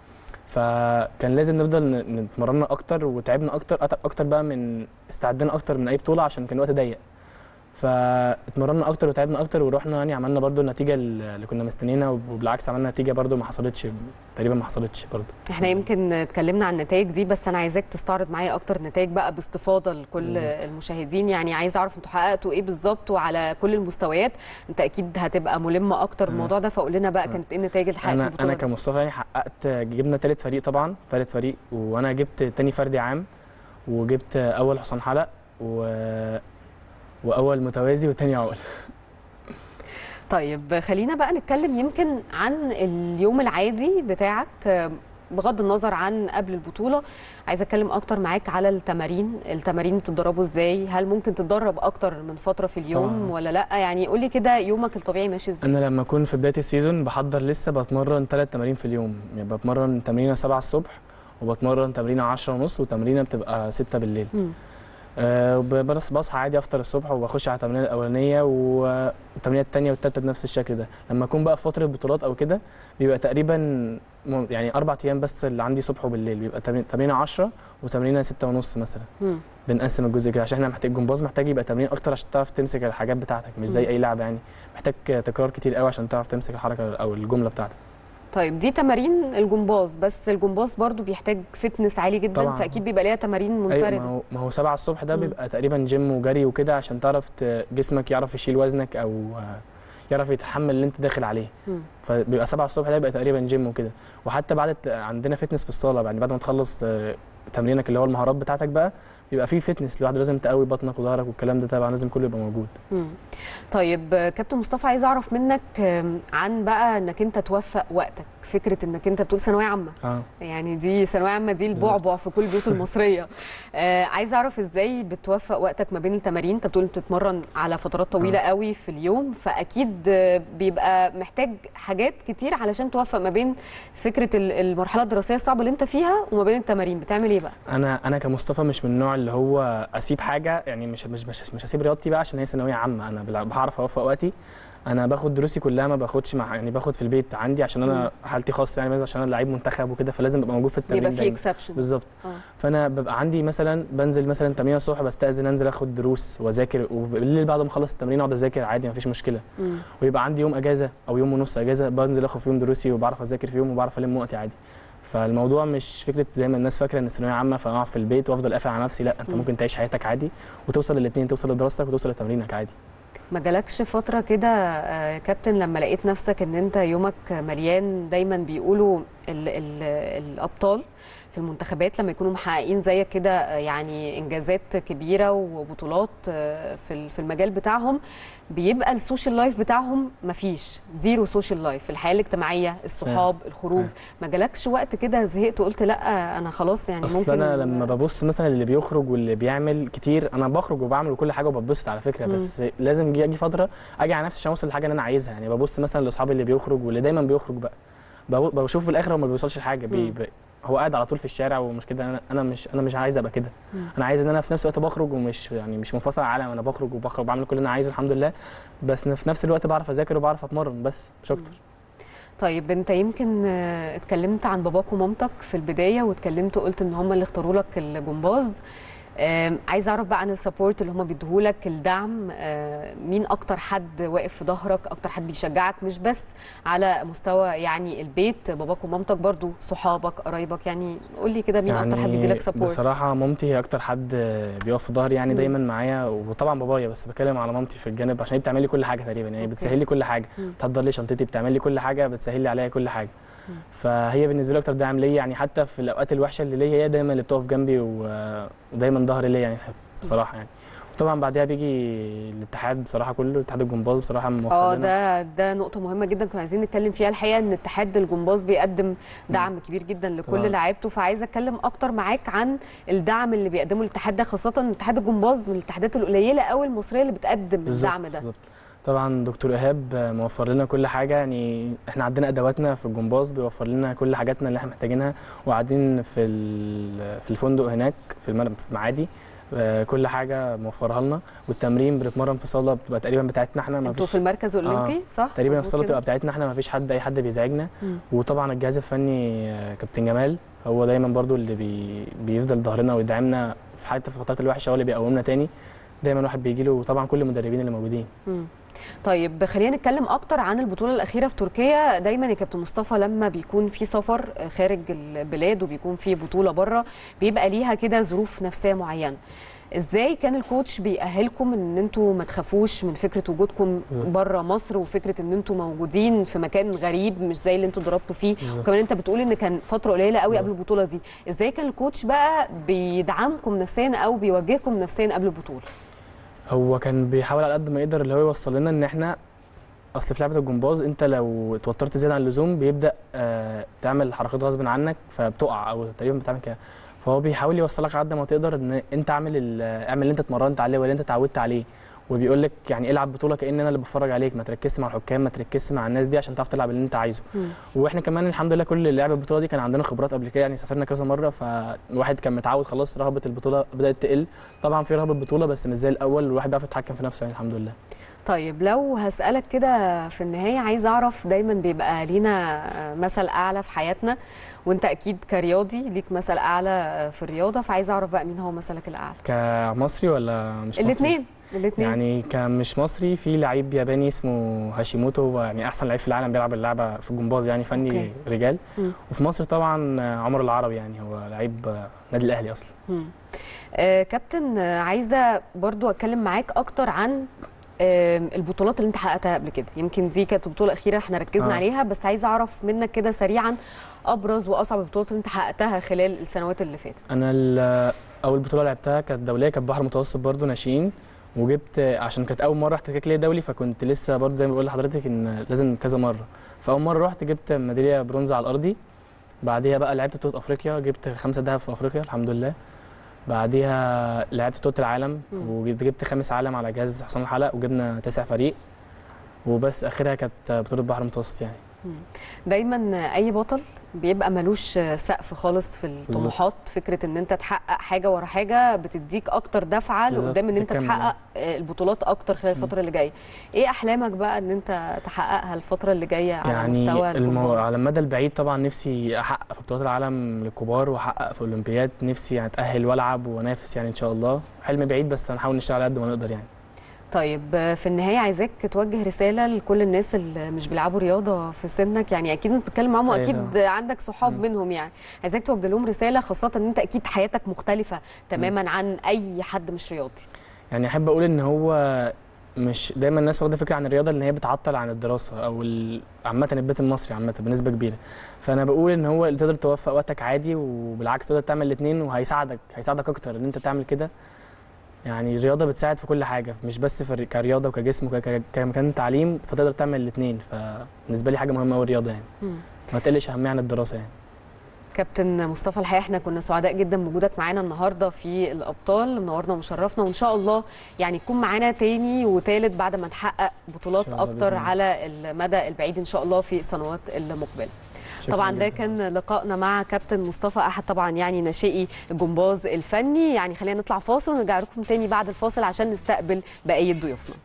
فكان لازم نفضل ن- نتمرنا اكتر وتعبنا اكتر أت- اكتر بقى من استعدنا اكتر من اي بطوله عشان كان الوقت ضيق فاتمرنا اكتر وتعبنا اكتر ورحنا يعني عملنا برضو النتيجه اللي كنا مستنيينها وبالعكس عملنا نتيجه برضو ما حصلتش تقريبا ما حصلتش برضو احنا يمكن اتكلمنا عن النتائج دي بس انا عايزاك تستعرض معايا اكتر النتائج بقى باستفاضه لكل بالظبط. المشاهدين يعني عايز اعرف انتوا حققتوا ايه بالظبط وعلى كل المستويات انت اكيد هتبقى ملم اكتر بالموضوع ده فقول لنا بقى كانت ايه النتائج اللي حققت في انا البطوله انا دي؟ كمصطفى يعني حققت جبنا ثالث فريق طبعا ثالث فريق وانا جبت تاني فردي عام وجبت اول حصان حلق و... واول متوازي وتاني عقل طيب خلينا بقى نتكلم يمكن عن اليوم العادي بتاعك آه، بغض النظر عن قبل البطوله عايزه اتكلم اكتر معاك على التمارين التمارين بتتدربوا ازاي هل ممكن تتدرب اكتر من فتره في اليوم طبعاً. ولا لا يعني قولي كده يومك الطبيعي ماشي ازاي انا لما اكون في بدايه السيزون بحضر لسه بتمرن ثلاث تمارين في اليوم يعني بتمرن تمرينه 7 الصبح وبتمرن تمرينه 10 ونص وتمرينه بتبقى 6 بالليل مم. أه وب- بس بصحى عادي افطر الصبح وبخش على التمرينه الاولانيه والتمرينه الثانيه والثالثه بنفس الشكل ده لما اكون بقى في فتره بطولات او كده بيبقى تقريبا م- يعني اربع ايام بس اللي عندي صبح وبالليل بيبقى تمرين- تمرينه 10 وتمرينه 6 ونص مثلا مم. بنقسم الجزء كده عشان احنا محتاج الجمباز محتاج يبقى تمرين اكتر عشان تعرف تمسك الحاجات بتاعتك مش زي مم. اي لعبه يعني محتاج تكرار كتير قوي عشان تعرف تمسك الحركه او الجمله بتاعتك طيب دي تمارين الجمباز بس الجمباز برضو بيحتاج فتنس عالي جدا طبعاً. فاكيد بيبقى ليها تمارين ايوه منفرده ما هو ما هو 7 الصبح ده مم. بيبقى تقريبا جيم وجري وكده عشان تعرف ت- جسمك يعرف يشيل وزنك او آه، يعرف يتحمل اللي انت داخل عليه مم. فبيبقى 7 الصبح ده بيبقى تقريبا جيم وكده وحتى بعد الت- عندنا فتنس في الصاله يعني بعد ما تخلص آه، تمرينك اللي هو المهارات بتاعتك بقى بيبقى فيه فتنس لوحده لازم تقوي بطنك وظهرك والكلام ده طبعا لازم كله يبقى موجود مم. طيب آه، كابتن مصطفى عايز اعرف منك آم، عن بقى انك انت توفق وقتك فكره انك انت بتقول ثانويه عامه اه يعني دي ثانويه عامه دي البعبع في كل البيوت المصريه آه عايز اعرف ازاي بتوفق وقتك ما بين التمارين انت بتقول بتتمرن على فترات طويله آه. قوي في اليوم فاكيد آه، بيبقى محتاج حاجات كتير علشان توفق ما بين فكره ال- المرحله الدراسيه الصعبه اللي انت فيها وما بين التمارين بتعمل ايه بقى انا انا كمصطفى مش من النوع اللي هو اسيب حاجه يعني مش مش مش, مش هسيب رياضتي بقى عشان هي ثانويه عامه انا بلا- بعرف اوفق وقتي انا باخد دروسي كلها ما باخدش مع يعني باخد في البيت عندي عشان انا حالتي خاصه يعني مثلا عشان انا لعيب منتخب وكده فلازم ابقى موجود في التمرين بيبقى في دايما اكسبشن بالظبط اه فانا ببقى عندي مثلا بنزل مثلا تمرين الصبح بستاذن انزل اخد دروس واذاكر وبالليل بعد ما اخلص التمرين اقعد اذاكر عادي مفيش مشكله مم. ويبقى عندي يوم اجازه او يوم ونص اجازه بنزل اخد فيهم دروسي وبعرف اذاكر فيهم وبعرف الم وقتي عادي فالموضوع مش فكره زي ما الناس فاكره ان الثانويه عامه فاقعد في البيت وافضل قافل على نفسي لا انت مم. ممكن تعيش حياتك عادي وتوصل للاثنين توصل لدراستك وتوصل لتمرينك عادي ما جالكش فترة كده آه، كابتن لما لقيت نفسك ان انت يومك مليان دايما بيقولوا ال ال الابطال في المنتخبات لما يكونوا محققين زيك كده آه، يعني انجازات كبيره وبطولات آه، في ال- في المجال بتاعهم بيبقى السوشيال لايف بتاعهم مفيش زيرو سوشيال لايف الحياه الاجتماعيه الصحاب الخروج ما جالكش وقت كده زهقت وقلت لا انا خلاص يعني اصل ممكن انا لما ببص مثلا اللي بيخرج واللي بيعمل كتير انا بخرج وبعمل وكل حاجه وببسط على فكره مم. بس لازم اجي اجي فتره اجي على نفسي عشان اوصل للحاجه اللي انا عايزها يعني ببص مثلا لاصحابي اللي بيخرج واللي دايما بيخرج بقى بب- بشوف في الاخر هو ما بيوصلش لحاجه بي مم. بي هو قاعد على طول في الشارع ومش كده انا انا مش انا مش عايز ابقى كده مم. انا عايز ان انا في نفس الوقت بخرج ومش يعني مش منفصل عن العالم انا بخرج وبخرج بعمل كل اللي انا عايزه الحمد لله بس في نفس الوقت بعرف اذاكر وبعرف اتمرن بس مش اكتر طيب انت يمكن آه، اتكلمت عن باباك ومامتك في البدايه واتكلمت وقلت ان هم اللي اختاروا لك الجمباز آم، عايز اعرف بقى عن السبورت اللي هم بيديهولك الدعم آه، مين اكتر حد واقف في ظهرك اكتر حد بيشجعك مش بس على مستوى يعني البيت باباك ومامتك برضو صحابك قرايبك يعني قول لي كده مين اكتر حد بيديلك سبورت بصراحه مامتي هي اكتر حد بيقف في ظهري يعني مم. دايما معايا وطبعا بابايا بس بتكلم على مامتي في الجانب عشان هي بتعمل لي كل حاجه تقريبا يعني أوكي. بتسهل لي كل حاجه مم. بتحضر لي شنطتي بتعمل لي كل حاجه بتسهل لي عليا كل حاجه مم. فهي بالنسبه لي اكتر داعم ليا يعني حتى في الاوقات الوحشه اللي ليا هي دايما اللي بتقف جنبي و- ودايما ظهري ليا يعني بصراحه يعني وطبعا بعدها بيجي الاتحاد بصراحه كله اتحاد الجمباز بصراحه موفر اه لنا ده ده نقطة مهمة جدا كنا عايزين نتكلم فيها الحقيقة ان اتحاد الجمباز بيقدم دعم كبير جدا لكل طبعاً. لعيبته فعايزة اتكلم اكتر معاك عن الدعم اللي بيقدمه الاتحاد ده خاصة ان اتحاد الجمباز من الاتحادات القليلة قوي المصرية اللي بتقدم بالظبط الدعم ده بالظبط. طبعا دكتور ايهاب موفر لنا كل حاجه يعني احنا عندنا ادواتنا في الجمباز بيوفر لنا كل حاجاتنا اللي احنا محتاجينها وقاعدين في ال- في الفندق هناك في المر- في معادي آه، كل حاجه موفرها لنا والتمرين بنتمرن في صاله بتبقى تقريبا بتاعتنا احنا ما انتوا فيش في المركز الاولمبي صح؟ تقريبا مظبوط الصاله كده؟ تبقى بتاعتنا احنا ما فيش حد اي حد بيزعجنا مم. وطبعا الجهاز الفني آه، كابتن جمال هو دايما برضو اللي بي بيفضل ظهرنا ويدعمنا في حتى في الفترات الوحشه هو اللي بيقومنا تاني دايما واحد بيجي له وطبعا كل المدربين اللي موجودين مم. طيب خلينا نتكلم اكتر عن البطوله الاخيره في تركيا دايما يا كابتن مصطفى لما بيكون في سفر خارج البلاد وبيكون في بطوله بره بيبقى ليها كده ظروف نفسيه معينه ازاي كان الكوتش بيأهلكم ان انتوا ما تخافوش من فكره وجودكم بالظبط. بره مصر وفكره ان انتوا موجودين في مكان غريب مش زي اللي انتوا ضربتوا فيه بالظبط. وكمان انت بتقول ان كان فتره قليله قوي قبل بالظبط. البطوله دي ازاي كان الكوتش بقى بيدعمكم نفسيا او بيوجهكم نفسيا قبل البطوله هو كان بيحاول على قد ما يقدر اللي هو يوصل لنا ان احنا اصل في لعبه الجمباز انت لو اتوترت زياده عن اللزوم بيبدا آه تعمل حركات غصب عنك فبتقع او تقريبا بتعمل كده فهو بيحاول يوصلك على قد ما تقدر ان انت اعمل ال- اعمل اللي انت اتمرنت عليه واللي انت اتعودت عليه وبيقول لك يعني العب بطوله كان انا اللي بتفرج عليك ما تركزش مع الحكام ما تركزش مع الناس دي عشان تعرف تلعب اللي انت عايزه واحنا كمان الحمد لله كل اللي لعب البطوله دي كان عندنا خبرات قبل كده يعني سافرنا كذا مره فالواحد كان متعود خلاص رهبه البطوله بدات تقل طبعا في رهبه بطوله بس مش زي الاول الواحد بيعرف يتحكم في نفسه يعني الحمد لله طيب لو هسألك كده في النهاية عايزة أعرف دايما بيبقى لينا مثل أعلى في حياتنا وأنت أكيد كرياضي ليك مثل أعلى في الرياضة فعايزة أعرف بقى مين هو مثلك الأعلى كمصري ولا مش مصري؟ الاثنين الاثنين يعني كمش مصري في لعيب ياباني اسمه هاشيموتو هو يعني احسن لعيب في العالم بيلعب اللعبه في الجمباز يعني فني أوكي. رجال مم. وفي مصر طبعا عمر العربي يعني هو لعيب آه، نادي الاهلي اصلا مم. آه كابتن آه، عايزة برضو أتكلم معاك أكتر عن آه البطولات اللي أنت حققتها قبل كده يمكن دي كانت البطولة الأخيرة احنا ركزنا آه. عليها بس عايزة أعرف منك كده سريعا أبرز وأصعب البطولات اللي أنت حققتها خلال السنوات اللي فاتت انا ال- اول بطوله لعبتها كانت دوليه كانت بحر متوسط برضو ناشئين وجبت عشان كانت اول مره احتكاك ليا دولي فكنت لسه برضو زي ما بقول لحضرتك ان لازم كذا مره فاول مره رحت جبت ميداليه برونز على الارضي بعديها بقى لعبت بطوله افريقيا جبت خمسه ذهب في افريقيا الحمد لله بعديها لعبت بطوله العالم مم. وجبت جبت خامس عالم على جهاز حسام الحلق وجبنا تسع فريق وبس اخرها كانت بطوله بحر متوسط يعني دايما اي بطل بيبقى ملوش سقف خالص في الطموحات فكره ان انت تحقق حاجه ورا حاجه بتديك اكتر دفعه بالظبط، لقدام ان انت تكمل. تحقق آه، البطولات اكتر خلال الفتره اللي جايه ايه احلامك بقى ان انت تحققها الفتره اللي جايه على يعني مستوى المو... الجمباز على المدى البعيد طبعا نفسي احقق في بطولات العالم للكبار واحقق في اولمبياد نفسي يعني اتاهل والعب وانافس يعني ان شاء الله حلم بعيد بس هنحاول نشتغل على قد ما نقدر يعني طيب آه، في النهايه عايزاك توجه رساله لكل الناس اللي مش بيلعبوا رياضه في سنك يعني اكيد انت بتتكلم معاهم أيوة واكيد طبعاً. عندك صحاب مم. منهم يعني عايزاك توجه لهم رساله خاصه ان انت اكيد حياتك مختلفه تماما عن اي حد مش رياضي يعني احب اقول ان هو مش دايما الناس واخده فكره عن الرياضه ان هي بتعطل عن الدراسه او ال- عامه البيت المصري عامه بنسبه كبيره فانا بقول ان هو اللي تقدر توفق وقتك عادي وبالعكس تقدر تعمل الاثنين وهيساعدك هيساعدك اكتر ان انت تعمل كده يعني الرياضه بتساعد في كل حاجه مش بس في الر- كرياضه وكجسم وك- كمكان تعليم فتقدر تعمل الاثنين فبالنسبه لي حاجه مهمه قوي الرياضه يعني مم. ما تقلش اهميه عن الدراسه يعني كابتن مصطفى الحقيقه احنا كنا سعداء جدا بوجودك معانا النهارده في الابطال منورنا ومشرفنا وان شاء الله يعني تكون معانا تاني وتالت بعد ما نحقق بطولات إن شاء الله اكتر بإذن الله. على المدى البعيد ان شاء الله في السنوات المقبله شكراً طبعا ده جداً. كان لقائنا مع كابتن مصطفى احد طبعا يعني ناشئي الجمباز الفني يعني خلينا نطلع فاصل ونرجع لكم تاني بعد الفاصل عشان نستقبل بقيه ضيوفنا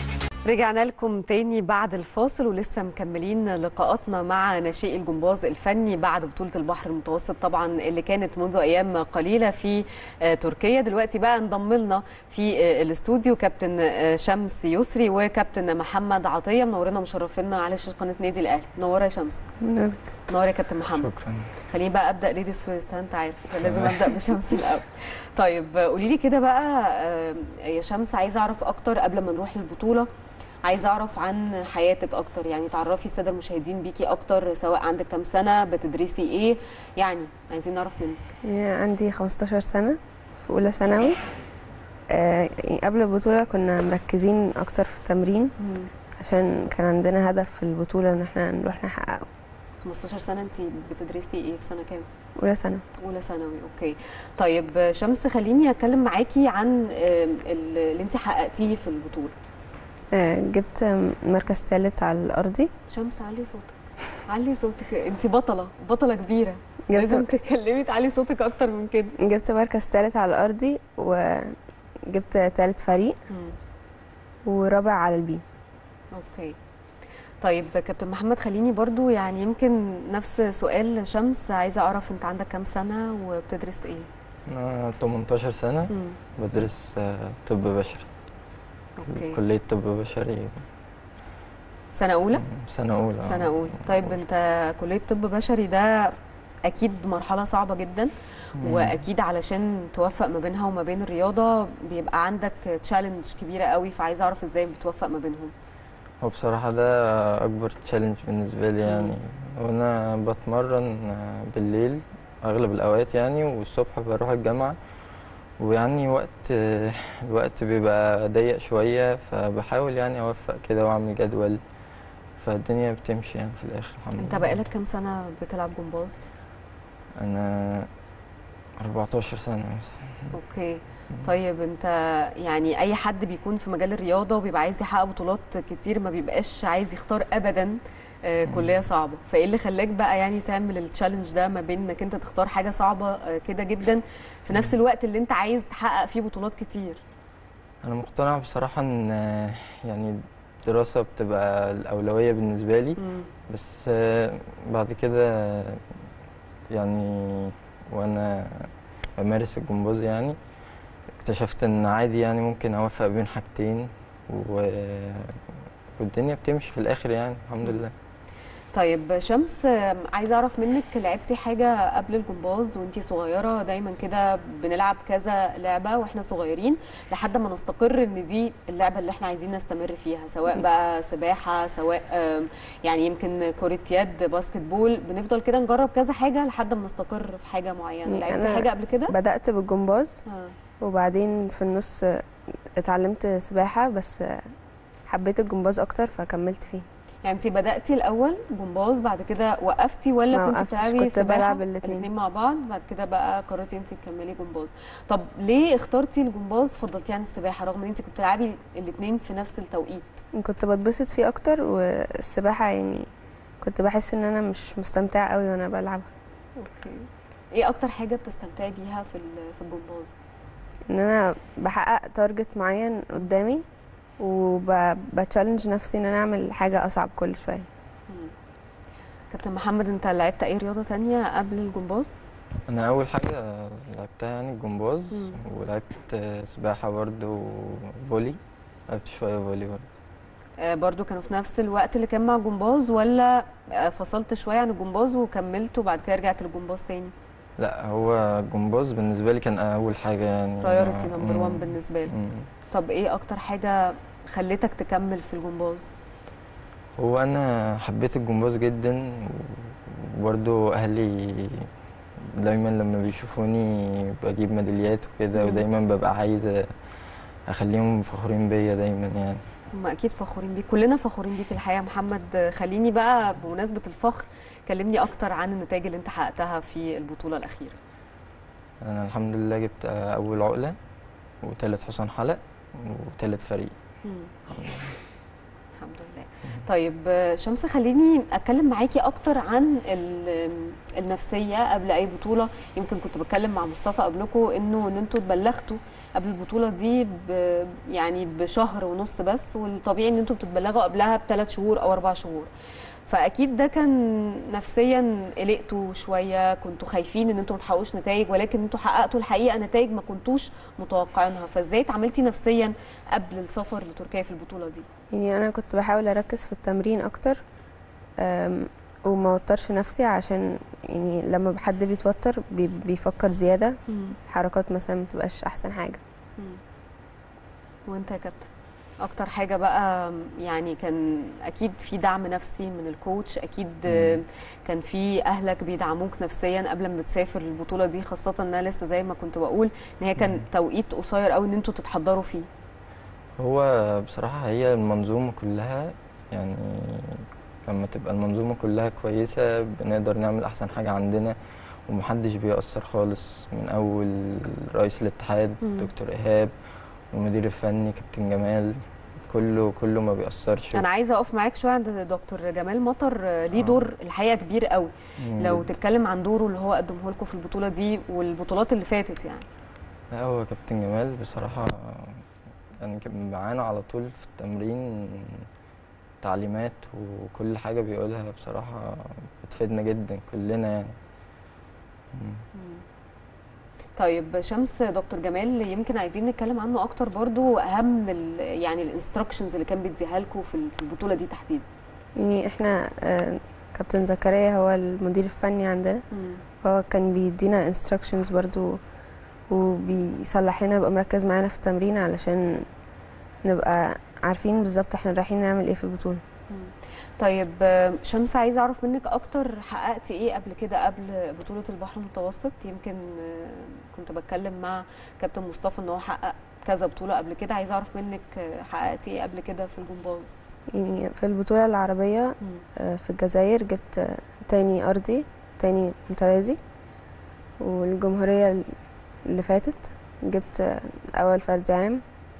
رجعنا لكم تاني بعد الفاصل ولسه مكملين لقاءاتنا مع ناشئي الجمباز الفني بعد بطولة البحر المتوسط طبعا اللي كانت منذ أيام قليلة في آه، تركيا دلوقتي بقى انضم لنا في آه، الاستوديو كابتن آه، شمس يسري وكابتن محمد عطية منورنا ومشرفينا على شاشة قناة نادي الأهلي منورة يا شمس منورة يا كابتن محمد شكرا خليني بقى ابدا ليديز فيرست انت عارف لازم ابدا بشمس الاول طيب قولي لي كده بقى آه، يا شمس عايزه اعرف اكتر قبل ما نروح للبطوله عايزه اعرف عن حياتك اكتر يعني تعرفي الساده المشاهدين بيكي اكتر سواء عندك كام سنه بتدرسي ايه يعني عايزين نعرف منك يعني عندي 15 سنة في أولى ثانوي آه، يعني قبل البطولة كنا مركزين أكتر في التمرين عشان كان عندنا هدف في البطولة إن احنا نروح نحققه 15 سنه انت بتدرسي ايه في سنه كام أولى ثانوي اولى ثانوي اوكي طيب شمس خليني اتكلم معاكي عن آه، اللي انت حققتيه في البطوله آه، جبت مركز ثالث على الأرضي شمس علي صوتك علي صوتك انت بطله بطله كبيره لازم جبت تتكلمي تعلي صوتك اكتر من كده جبت مركز ثالث على الأرضي وجبت ثالث فريق ورابع على البي اوكي طيب كابتن محمد خليني برضو يعني يمكن نفس سؤال شمس عايزه اعرف انت عندك كام سنه وبتدرس ايه أنا 18 سنة مم. بدرس آه، طب بشري اوكي كلية طب بشري سنه اولى سنة أولى آه. سنه اولى طيب انت كليه طب بشري ده اكيد مرحله صعبه جدا مم. واكيد علشان توفق ما بينها وما بين الرياضه بيبقى عندك تشالنج كبيره قوي فعايزه اعرف ازاي بتوفق ما بينهم هو بصراحة ده أكبر تشالنج بالنسبة لي يعني وأنا بتمرن بالليل أغلب الأوقات يعني والصبح بروح الجامعة ويعني وقت الوقت بيبقى ضيق شوية فبحاول يعني أوفق كده وأعمل جدول فالدنيا بتمشي يعني في الآخر الحمد انت لله بقالك كام سنه بتلعب جمباز أنا 14 سنة مثلا اوكي طيب انت يعني اي حد بيكون في مجال الرياضه وبيبقى عايز يحقق بطولات كتير ما بيبقاش عايز يختار ابدا آه، كليه صعبه فايه اللي خلاك بقى يعني تعمل التشالنج ده ما بين انك انت تختار حاجه صعبه آه، كده جدا في نفس الوقت اللي انت عايز تحقق فيه بطولات كتير أنا مقتنع بصراحة إن يعني الدراسة بتبقى الأولوية بالنسبة لي بس بعد كده يعني وأنا بمارس الجمباز يعني اكتشفت إن عادي يعني ممكن أوفق بين حاجتين و... والدنيا بتمشي في الآخر يعني الحمد لله طيب شمس آم، عايزه اعرف منك لعبتي حاجه قبل الجمباز وانتي صغيره دايما كده بنلعب كذا لعبه واحنا صغيرين لحد ما نستقر ان دي اللعبه اللي احنا عايزين نستمر فيها سواء بقى سباحه سواء آم، يعني يمكن كره يد باسكت بول بنفضل كده نجرب كذا حاجه لحد ما نستقر في حاجه معينه يعني لعبتي أنا حاجه قبل كده بدأت بالجمباز آه. وبعدين في النص اتعلمت سباحة بس حبيت الجمباز أكتر فكملت فيه يعني انت بداتي الاول جمباز بعد كده وقفتي ولا ما كنت وقفتش، بتلعبي كنت سباحه بلعب الاتنين. الاتنين مع بعض بعد كده بقى قررتي انت تكملي جمباز طب ليه اخترتي الجمباز فضلتي عن السباحه رغم ان انت كنت بتلعبي الاتنين في نفس التوقيت كنت بتبسط فيه أكتر والسباحة يعني كنت بحس إن أنا مش مستمتعة قوي وأنا بلعبها اوكي ايه اكتر حاجه بتستمتعي بيها في ال- في الجمباز إن أنا بحقق تارجت معين قدامي وبتشالنج نفسي إن أنا أعمل حاجة أصعب كل شوية مم. كابتن محمد انت لعبت اي رياضه تانية قبل الجمباز أنا أول حاجة لعبتها يعني الجمباز مم. ولعبت سباحة برضه وفولي لعبت شوية فولي برضه آه برضو كانوا في نفس الوقت اللي كان مع الجمباز ولا آه فصلت شويه عن الجمباز وكملت وبعد كده رجعت للجمباز تاني لا هو الجمباز بالنسبة لي كان أول حاجة يعني برايورتي نمبر مم. 1 بالنسبه لك مم. طب ايه اكتر حاجه خلتك تكمل في الجمباز هو أنا حبيت الجمباز جدا وبرضه أهلي دايما لما بيشوفوني بجيب ميداليات وكده مم. ودايما ببقى عايز أخليهم فخورين بيا دايما يعني هم اكيد فخورين بيك كلنا فخورين بيك الحقيقه يا محمد خليني بقى بمناسبه الفخر كلمني اكتر عن النتائج اللي انت حققتها في البطوله الاخيره أنا الحمد لله جبت أول عقلة وتالت حصان حلق وتالت فريق مم. الحمد لله طيب آه، شمس خليني اتكلم معاكي اكتر عن ال- النفسيه قبل اي بطوله يمكن كنت بتكلم مع مصطفى قبلكم انه ان انتوا اتبلغتوا قبل البطوله دي ب يعني بشهر ونص بس والطبيعي ان انتوا بتتبلغوا قبلها بثلاث شهور او اربع شهور فاكيد ده كان نفسيا قلقتوا شويه كنتوا خايفين ان انتوا ما تحققوش نتائج ولكن انتوا حققتوا الحقيقه نتائج ما كنتوش متوقعينها فازاي اتعاملتي نفسيا قبل السفر لتركيا في البطوله دي يعني انا كنت بحاول اركز في التمرين اكتر أم، وما اوترش نفسي عشان يعني لما حد بيتوتر بي- بيفكر زياده الحركات مثلا ما تبقاش احسن حاجه مم. وانت يا كابتن اكتر حاجه بقى يعني كان اكيد في دعم نفسي من الكوتش اكيد آه، كان في اهلك بيدعموك نفسيا قبل ما تسافر البطوله دي خاصه انها لسه زي ما كنت بقول ان هي كان توقيت قصير قوي ان انتوا تتحضروا فيه هو بصراحة هي المنظومة كلها يعني لما تبقى المنظومة كلها كويسة بنقدر نعمل أحسن حاجة عندنا ومحدش بيأثر خالص من أول رئيس الاتحاد مم. دكتور إيهاب والمدير الفني كابتن جمال كله كله ما بيأثرش انا عايزه اقف معاك شويه عند دكتور جمال مطر آه، ليه دور الحقيقه كبير قوي مم، لو جداً. تتكلم عن دوره اللي هو قدمه لكم في البطوله دي والبطولات اللي فاتت يعني لا هو كابتن جمال بصراحة يعني كان معانا على طول في التمرين تعليمات وكل حاجة بيقولها بصراحة بتفيدنا جدا كلنا يعني مم. طيب شمس دكتور جمال يمكن عايزين نتكلم عنه اكتر برضو اهم ال- يعني الانستراكشنز اللي كان بيديها لكم في ال- في البطوله دي تحديدا يعني احنا آه، كابتن زكريا هو المدير الفني عندنا هو كان بيدينا instructions برضو وبيصلح لنا يبقى مركز معانا في التمرين علشان نبقى عارفين بالظبط احنا رايحين نعمل ايه في البطولة طيب آه، شمس عايزه اعرف منك اكتر حققت ايه قبل كده قبل بطوله البحر المتوسط يمكن آه، كنت بتكلم مع كابتن مصطفى ان هو حقق كذا بطوله قبل كده عايزه اعرف منك آه، حققت ايه قبل كده في الجمباز يعني في البطولة العربية آه، في الجزائر جبت آه، تاني أرضي تاني متوازي والجمهورية اللي فاتت جبت آه، أول فردي عام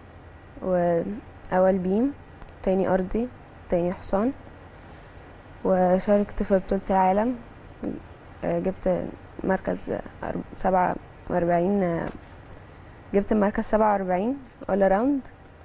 وأول بيم تاني أرضي تاني حصان وشاركت في بطولة العالم آه، جبت مركز أرب- سبعة وأربعين آه، جبت المركز سبعة وأربعين أول راوند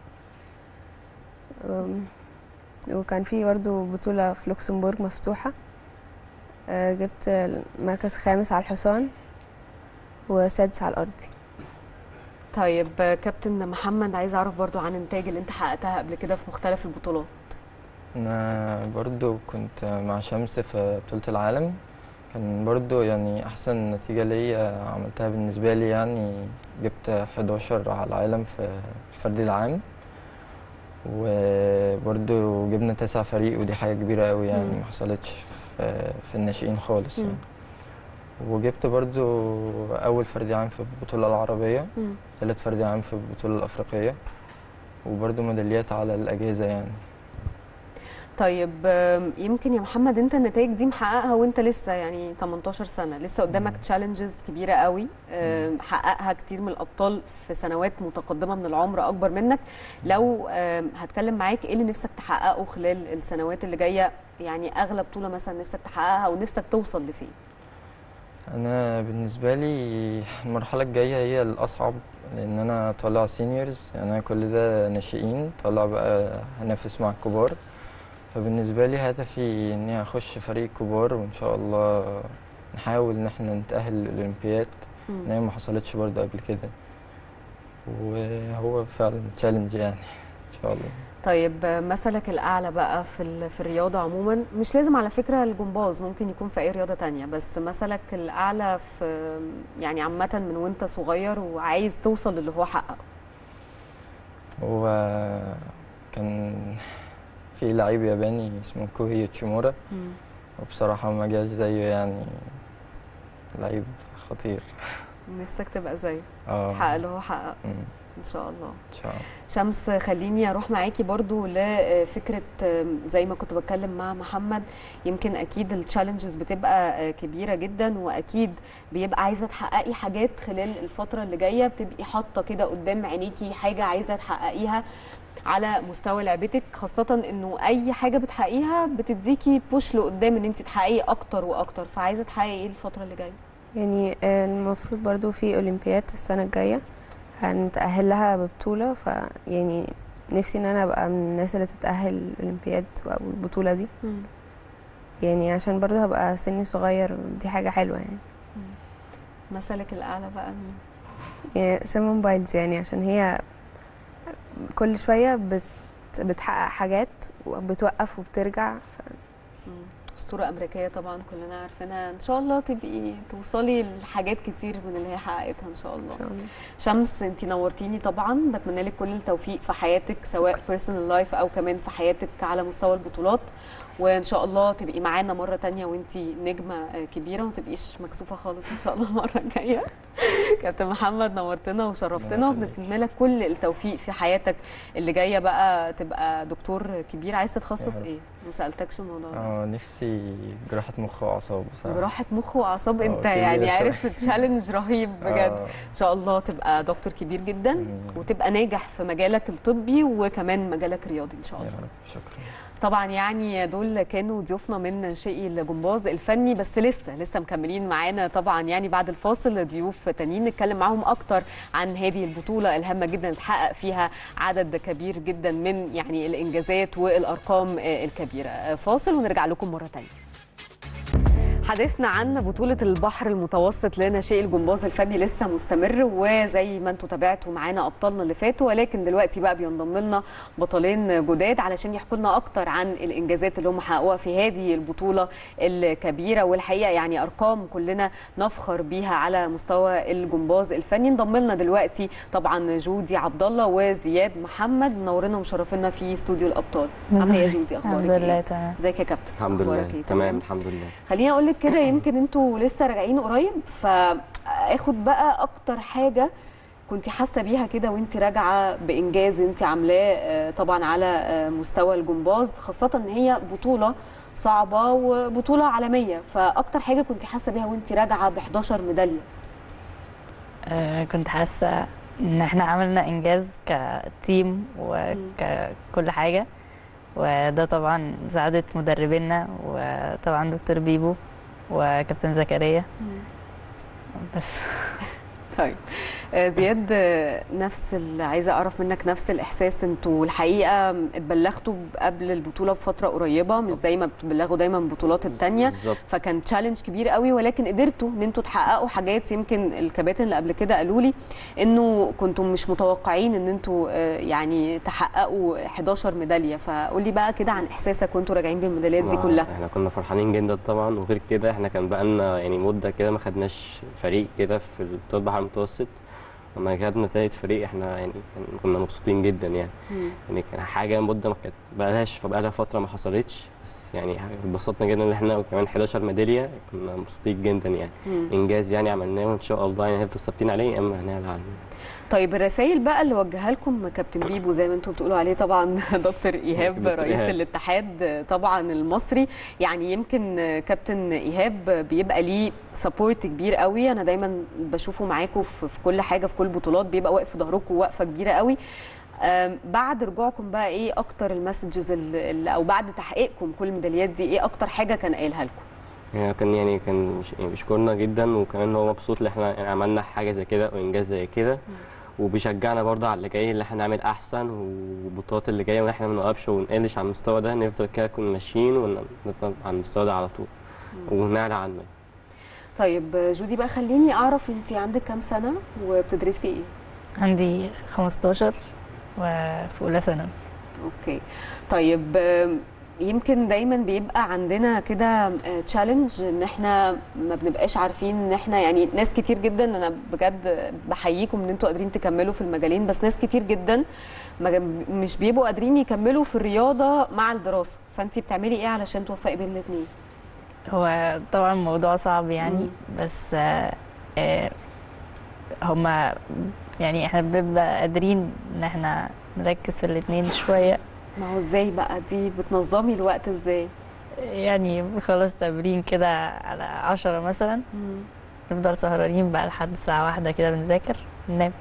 أم، وكان في برضه بطولة في لوكسمبورغ مفتوحة آه، جبت مركز خامس على الحصان وسادس على الأرضي طيب آه، كابتن محمد عايزه اعرف برضو عن النتائج اللي انت حققتها قبل كده في مختلف البطولات انا برضو كنت مع شمس في بطولة العالم كان برضو يعني احسن نتيجة ليا عملتها بالنسبة لي يعني جبت 11 على العالم في الفردي العام وبرضو جبنا تسع فريق ودي حاجة كبيرة قوي يعني مم. ما حصلتش في, في الناشئين خالص مم. يعني وجبت برضو أول فردي عام في البطولة العربية مم. تالت فردي عام في البطولة الأفريقية وبرضو ميداليات على الأجهزة يعني طيب آم، يمكن يا محمد انت النتائج دي محققها وانت لسه يعني 18 سنه لسه قدامك تشالنجز كبيره قوي آم، حققها كتير من الابطال في سنوات متقدمه من العمر اكبر منك لو آم، هتكلم معاك ايه اللي نفسك تحققه خلال السنوات اللي جايه يعني اغلى بطوله مثلا نفسك تحققها ونفسك توصل لفين انا بالنسبه لي المرحله الجايه هي الاصعب لان انا طالع سينيورز يعني انا كل ده ناشئين طالع بقى هنافس مع الكبار فبالنسبه لي هدفي اني اخش فريق كبار وان شاء الله نحاول ان احنا نتاهل للاولمبياد مم. ان هي ما حصلتش برضه قبل كده وهو فعلا تشالنج يعني ان شاء الله طيب آه، مثلك الاعلى بقى في ال- في الرياضه عموما مش لازم على فكره الجمباز ممكن يكون في اي رياضه تانية بس مثلك الاعلى في يعني عامه من وانت صغير وعايز توصل للي هو حققه هو كان في لعيب ياباني اسمه كوهي يوتشيمورا مم. وبصراحة ما جاش زيه يعني لعيب خطير نفسك تبقى زيه اه تحقق اللي هو حققه مم. ان شاء الله ان شاء الله شمس خليني اروح معاكي برضو لفكره زي ما كنت بتكلم مع محمد يمكن اكيد التشالنجز بتبقى كبيره جدا واكيد بيبقى عايزه تحققي حاجات خلال الفتره اللي جايه بتبقي حاطه كده قدام عينيكي حاجه عايزه تحققيها على مستوى لعبتك خاصه انه اي حاجه بتحققيها بتديكي بوش لقدام ان انت تحققي اكتر واكتر فعايزه تحققي ايه الفتره اللي جايه يعني آه، المفروض برضو في أولمبياد السنة الجاية هنتأهل لها ببطولة ف يعني نفسي ان انا ابقى من الناس اللي تتأهل الأولمبياد او البطولة دي يعني عشان برضو هبقى سني صغير ودي حاجة حلوة يعني مثلك الاعلى بقى مين يعني سيمون بايلز يعني عشان هي كل شوية بت بتحقق حاجات وبتوقف وبترجع ف... اسطوره امريكيه طبعا كلنا عارفينها ان شاء الله تبقي توصلي لحاجات كتير من اللي هي حققتها ان شاء الله, إن شاء الله. شمس انت نورتيني طبعا بتمنى لك كل التوفيق في حياتك سواء بيرسونال لايف او كمان في حياتك على مستوى البطولات وان شاء الله تبقي معانا مره تانية وانت نجمه آه، كبيره وما تبقيش مكسوفه خالص ان شاء الله المره الجايه كابتن محمد نورتنا وشرفتنا وبنتمنى لك كل التوفيق في حياتك اللي جايه بقى تبقى دكتور كبير عايز تتخصص يا رب. ايه ما سالتكش الموضوع ده اه نفسي جراحة مخ وأعصاب بصراحة جراحة مخ وأعصاب آه، أنت كبيرة يعني شوية. عارف تشالنج رهيب بجد آه. إن شاء الله تبقى دكتور كبير جدا وتبقى ناجح في مجالك الطبي وكمان مجالك الرياضي إن شاء يا الله رب شكرا طبعا يعني دول كانوا ضيوفنا من شقي الجمباز الفني بس لسه لسه مكملين معانا طبعا يعني بعد الفاصل ضيوف تانيين نتكلم معاهم اكتر عن هذه البطوله الهامه جدا اتحقق فيها عدد كبير جدا من يعني الانجازات والارقام آه، الكبيره آه، فاصل ونرجع لكم مره تانية حديثنا عن بطولة البحر المتوسط لناشئي الجمباز الفني لسه مستمر وزي ما انتم تابعتوا معانا ابطالنا اللي فاتوا ولكن دلوقتي بقى بينضم لنا بطلين جداد علشان يحكوا لنا اكتر عن الانجازات اللي هم حققوها في هذه البطولة الكبيرة والحقيقة يعني ارقام كلنا نفخر بيها على مستوى الجمباز الفني انضم لنا دلوقتي طبعا جودي عبد الله وزياد محمد منورنا ومشرفينا في استوديو الابطال عامله ايه يا جودي اخبارك الحمد إيه؟ لله تمام ازيك يا كابتن الحمد لله أخبارك إيه؟ تمام الحمد لله خليني اقول لك كده يمكن انتوا لسه راجعين قريب فاخد بقى اكتر حاجه كنت حاسه بيها كده وانت راجعه بانجاز انت عاملاه آه، طبعا على آه، مستوى الجمباز خاصه ان هي بطوله صعبه وبطوله عالميه فاكتر حاجه كنت حاسه بيها وانت راجعه ب 11 ميداليه آه كنت حاسة ان احنا عملنا انجاز كتيم وككل حاجة وده طبعا مساعدة مدربينا وطبعا دكتور بيبو وكابتن زكريا بس طيب آه، زياد آه، نفس ال- عايزه اعرف منك نفس الاحساس انتوا الحقيقه اتبلغتوا قبل البطوله بفتره قريبه مش زي ما بتبلغوا دايما البطولات الثانيه بالظبط. فكان تشالنج كبير قوي ولكن قدرتوا ان انتوا تحققوا حاجات يمكن الكباتن اللي قبل كده قالوا لي انه كنتم مش متوقعين ان انتوا آه، يعني تحققوا 11 ميداليه فقول لي بقى كده عن احساسك وانتوا راجعين بالميداليات دي ما كلها احنا كنا فرحانين جدا طبعا وغير كده احنا كان بقالنا يعني مده كده ما خدناش فريق كده في بطوله البحر المتوسط لما خدنا تالت فريق احنا يعني كان- كنا مبسوطين جدا يعني مم. يعني كان حاجه مده ما كانت بقالهاش فبقالها فتره ما حصلتش بس يعني اتبسطنا جدا ان احنا كمان 11 ميداليه كنا مبسوطين جدا يعني مم. انجاز يعني عملناه وان شاء الله يعني هنفضل ثابتين عليه يا اما هنعلى عنه طيب الرسائل بقى اللي وجهها لكم كابتن بيبو زي ما انتم بتقولوا عليه طبعا دكتور ايهاب دكتور رئيس إيهاب. الاتحاد طبعا المصري يعني يمكن كابتن ايهاب بيبقى ليه سبورت كبير قوي انا دايما بشوفه معاكم في في كل حاجه في كل البطولات بيبقى واقف في ظهركم وقفه كبيره قوي أم، بعد رجوعكم بقى ايه اكتر المسجز اللي او بعد تحقيقكم كل الميداليات دي ايه اكتر حاجه كان قايلها لكم يعني كان يعني كان مش- يعني بيشكرنا جدا وكمان هو مبسوط ان احنا يعني عملنا حاجه زي كده وانجاز زي كده وبيشجعنا برضه على اللي جاي اللي احنا نعمل احسن والبطولات اللي جايه واحنا ما نوقفش ونقلش على المستوى ده نفضل كده نكون ماشيين ونفضل على المستوى ده على طول ونعلى عنه طيب جودي بقى خليني اعرف انت عندك كام سنه وبتدرسي ايه عندي 15 وفي أولى ثانوي اوكي طيب آم، يمكن دايما بيبقى عندنا كده تشالنج ان احنا ما بنبقاش عارفين ان احنا يعني ناس كتير جدا انا بجد بحييكم ان انتوا قادرين تكملوا في المجالين بس ناس كتير جدا ما جم- مش بيبقوا قادرين يكملوا في الرياضه مع الدراسه فانت بتعملي ايه علشان توفقي بين الاثنين هو طبعا الموضوع صعب يعني بس آه، آه، هما يعني احنا بنبقى قادرين ان احنا نركز في الاتنين شوية ما هو ازاي بقى دي بتنظمي الوقت ازاي يعني بنخلص تمرين كده على عشرة مثلا نفضل سهرانين بقى لحد الساعة واحدة كده بنذاكر ننام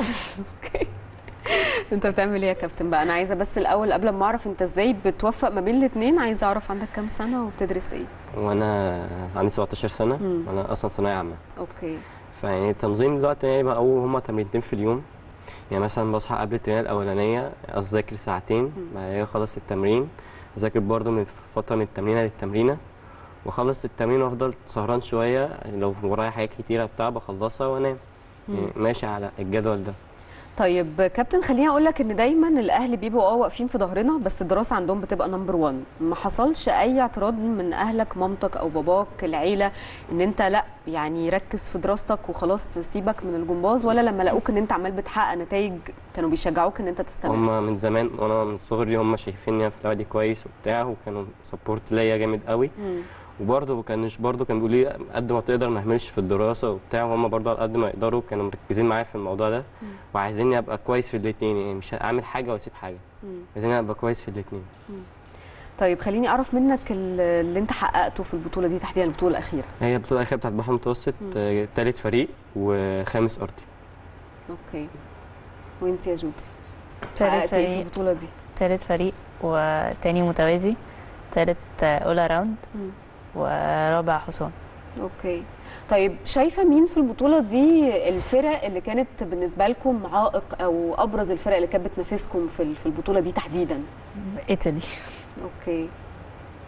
انت بتعمل ايه يا كابتن بقى انا عايزه بس الاول قبل ما اعرف انت ازاي بتوفق ما بين الاثنين عايزه اعرف عندك كام سنه وبتدرس ايه وانا عندي 17 سنه مم. وانا اصلا ثانويه عامه اوكي فيعني تنظيم الوقت يعني بقى هو هما تمرينتين في اليوم يعني مثلا بصحى قبل التمرين الاولانيه اذاكر ساعتين بعد كده اخلص التمرين اذاكر برضو من فتره من التمرينه للتمرينه واخلص التمرين وافضل سهران شويه لو ورايا حاجات كتيره بتاع بخلصها وانام يعني مم. ماشي على الجدول ده طيب كابتن خليني اقول لك ان دايما الاهل بيبقوا اه واقفين في ظهرنا بس الدراسه عندهم بتبقى نمبر 1 ما حصلش اي اعتراض من اهلك مامتك او باباك العيله ان انت لا يعني ركز في دراستك وخلاص سيبك من الجمباز ولا لما لقوك ان انت عمال بتحقق نتائج كانوا بيشجعوك ان انت تستمر هما من زمان وانا من صغري هما شايفيني أنا في اللعبه دي كويس وبتاع وكانوا سبورت ليا جامد قوي مم. وبرضه ما كانش برضه كانوا بيقولوا لي قد ما تقدر ما اهملش في الدراسه وبتاع وهم برضه على قد ما يقدروا كانوا مركزين معايا في الموضوع ده مم. وعايزيني ابقى كويس في الاثنين يعني مش هعمل حاجه واسيب حاجه مم. عايزيني ابقى كويس في الاثنين طيب خليني اعرف منك ال- اللي انت حققته في البطوله دي تحديدا البطوله الاخيره هي البطوله الاخيره بتاعت البحر المتوسط آه، تالت فريق وخامس ارضي اوكي وانت يا جودي تالت حققتي ايه في فريق البطوله دي تالت فريق وتاني متوازي تالت اول راوند مم. ورابع حصان اوكي طيب شايفه مين في البطوله دي الفرق اللي كانت بالنسبه لكم عائق او ابرز الفرق اللي كانت بتنافسكم في ال- في البطوله دي تحديدا ايطالي اوكي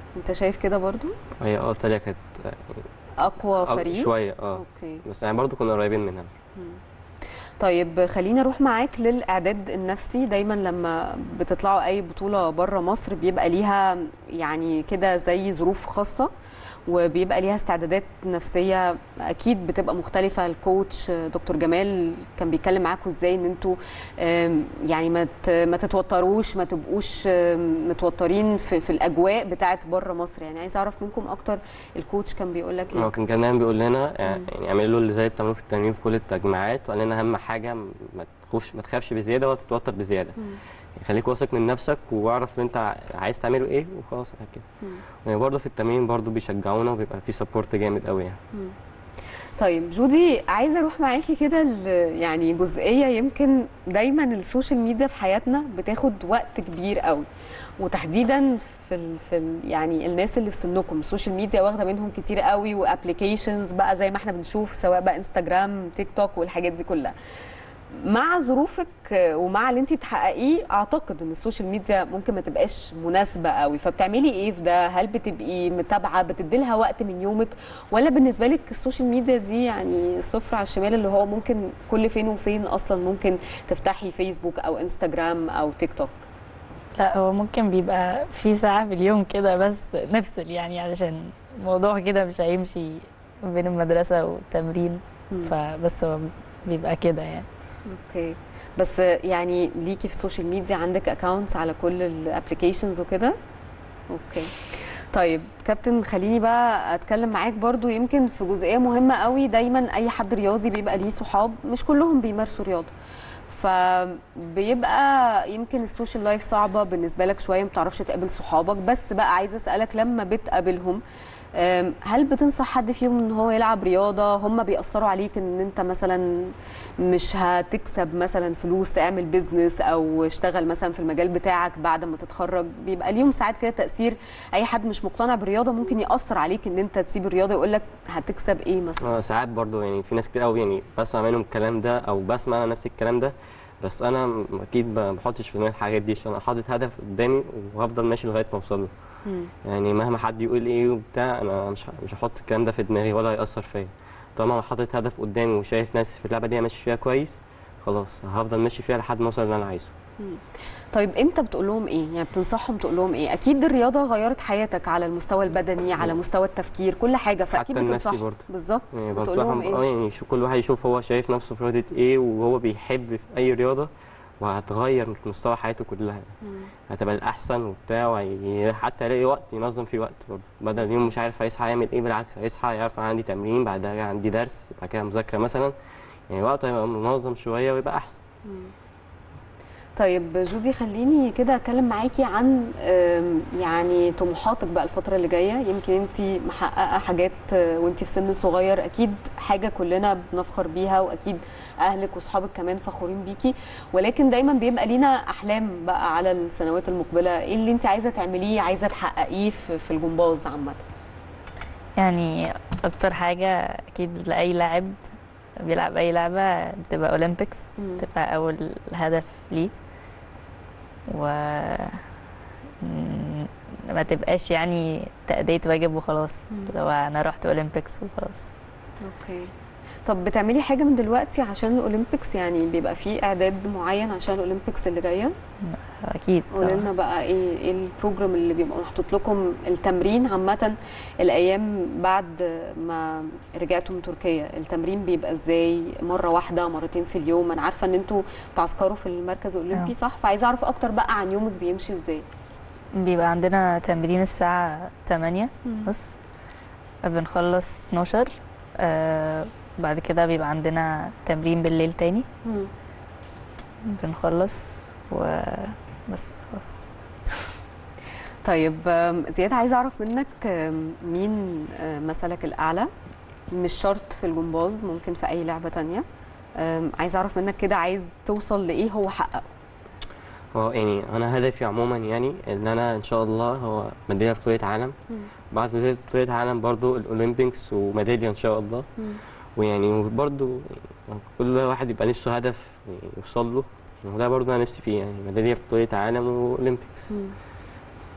انت شايف كده برضو هي اه ايطاليا كانت اقوى آه، فريق شويه اه اوكي بس يعني برضو كنا قريبين منها طيب خليني اروح معاك للاعداد النفسي دايما لما بتطلعوا اي بطوله بره مصر بيبقى ليها يعني كده زي ظروف خاصه وبيبقى ليها استعدادات نفسيه اكيد بتبقى مختلفه الكوتش دكتور جمال كان بيتكلم معاكم ازاي ان انتوا آم، يعني ما ت- ما تتوتروش ما تبقوش آم، متوترين في, في الاجواء بتاعت بره مصر يعني عايز اعرف منكم اكتر الكوتش كان بيقول لك هو ايه كان كمان بيقول لنا يعني اعملوا له اللي زي بتعملوه في التمرين في كل التجمعات وقال لنا اهم حاجه ما تخافش ما تخافش بزياده ولا تتوتر بزياده مم. يعني خليك واثق من نفسك واعرف انت عايز تعمله ايه وخلاص على كده مم. يعني برضه في التمرين برضه بيشجعونا وبيبقى في سبورت جامد قوي يعني مم. طيب جودي عايزه اروح معاكي كده ل- يعني جزئيه يمكن دايما السوشيال ميديا في حياتنا بتاخد وقت كبير قوي وتحديدا في ال في ال يعني الناس اللي في سنكم السوشيال ميديا واخده منهم كتير قوي وابلكيشنز بقى زي ما احنا بنشوف سواء بقى انستجرام تيك توك والحاجات دي كلها مع ظروفك ومع اللي انت بتحققيه اعتقد ان السوشيال ميديا ممكن ما تبقاش مناسبه قوي فبتعملي ايه في ده هل بتبقي متابعه بتديلها وقت من يومك ولا بالنسبه لك السوشيال ميديا دي يعني صفر على الشمال اللي هو ممكن كل فين وفين اصلا ممكن تفتحي فيسبوك او انستجرام او تيك توك لا هو ممكن بيبقى في ساعة في اليوم كده بس نفصل يعني علشان الموضوع كده مش هيمشي بين المدرسة والتمرين مم. فبس هو بيبقى كده يعني اوكي بس يعني ليكي في السوشيال ميديا عندك اكونتس على كل الابلكيشنز وكده اوكي طيب كابتن خليني بقى اتكلم معاك برضو يمكن في جزئيه مهمه قوي دايما اي حد رياضي بيبقى ليه صحاب مش كلهم بيمارسوا رياضه فبيبقى يمكن السوشيال لايف صعبه بالنسبه لك شويه ما بتعرفش تقابل صحابك بس بقى عايزه اسالك لما بتقابلهم أم، هل بتنصح حد فيهم ان هو يلعب رياضه هم بيأثروا عليك ان انت مثلا مش هتكسب مثلا فلوس تعمل بيزنس او اشتغل مثلا في المجال بتاعك بعد ما تتخرج بيبقى ليهم ساعات كده تأثير اي حد مش مقتنع بالرياضه ممكن يأثر عليك ان انت تسيب الرياضه يقول لك هتكسب ايه مثلا اه ساعات برضو يعني في ناس كتير قوي يعني بسمع منهم الكلام ده او بسمع انا نفس الكلام ده بس انا م- اكيد ما بحطش في دماغي الحاجات دي عشان انا حاطط هدف قدامي وهفضل ماشي لغايه ما اوصل له مم. يعني مهما حد يقول ايه وبتاع انا مش ه- مش هحط الكلام ده في دماغي ولا هيأثر فيا طالما انا حاطط هدف قدامي وشايف ناس في اللعبه دي ماشي فيها كويس خلاص هفضل ماشي فيها لحد ما اوصل اللي انا عايزه مم. طيب انت بتقول لهم ايه يعني بتنصحهم تقول لهم ايه اكيد الرياضه غيرت حياتك على المستوى البدني على مستوى التفكير كل حاجه فاكيد حتى النفسي بتنصحهم برضه. بالظبط يعني بتقول لهم بنصحهم اه ايه يعني شو كل واحد يشوف هو شايف نفسه في رياضه ايه وهو بيحب في اي رياضه وهتغير مستوى حياته كلها مم. هتبقى الاحسن وبتاع وهي- حتى يلاقي وقت ينظم فيه وقت برضه بدل اليوم مش عارف هيصحى يعمل ايه بالعكس هيصحى يعرف انا عندي تمرين بعدها عندي درس بعد كده مذاكره مثلا يعني وقته هيبقى منظم شويه ويبقى احسن مم. طيب جودي خليني كده اتكلم معاكي عن آم، يعني طموحاتك بقى الفتره اللي جايه يمكن انت محققه حاجات آه، وانت في سن صغير اكيد حاجه كلنا بنفخر بيها واكيد اهلك واصحابك كمان فخورين بيكي ولكن دايما بيبقى لينا احلام بقى على السنوات المقبله ايه اللي انت عايزه تعمليه عايزه تحققيه في في الجمباز عامه يعني اكتر حاجة اكيد لاي لاعب بيلعب اي لعبة بتبقى اولمبيكس مم. بتبقى اول هدف ليه و مم، ما تبقاش يعني تأدية واجب وخلاص مم. لو انا رحت اولمبيكس وخلاص اوكي طب بتعملي حاجه من دلوقتي عشان الاولمبيكس يعني بيبقى في اعداد معين عشان الاولمبيكس اللي جايه اكيد قولي لنا بقى ايه ايه البروجرام اللي بيبقى محطوط لكم التمرين عامه الايام بعد ما رجعتوا من تركيا التمرين بيبقى ازاي مره واحده مرتين في اليوم انا عارفه ان انتوا بتعسكروا في المركز الاولمبي آه. صح فعايزه اعرف اكتر بقى عن يومك بيمشي ازاي بيبقى عندنا تمرين الساعة 8 مم. بس بنخلص 12 آه بعد كده بيبقى عندنا تمرين بالليل تاني مم. بنخلص وبس خلاص طيب آم، زياد عايزه اعرف منك آم، مين آه، مثلك الاعلى مش شرط في الجمباز ممكن في اي لعبه تانية آم، عايزه اعرف منك كده عايز توصل لايه هو حققه هو يعني انا هدفي عموما يعني ان انا ان شاء الله هو ميداليه في بطوله عالم بعد ميداليه بطوله عالم برضو الاولمبيكس وميداليه ان شاء الله مم. ويعني برضو كل واحد يبقى نفسه هدف يوصل له وده برضو انا نفسي فيه يعني ميداليه في بطوله عالم واولمبيكس مم.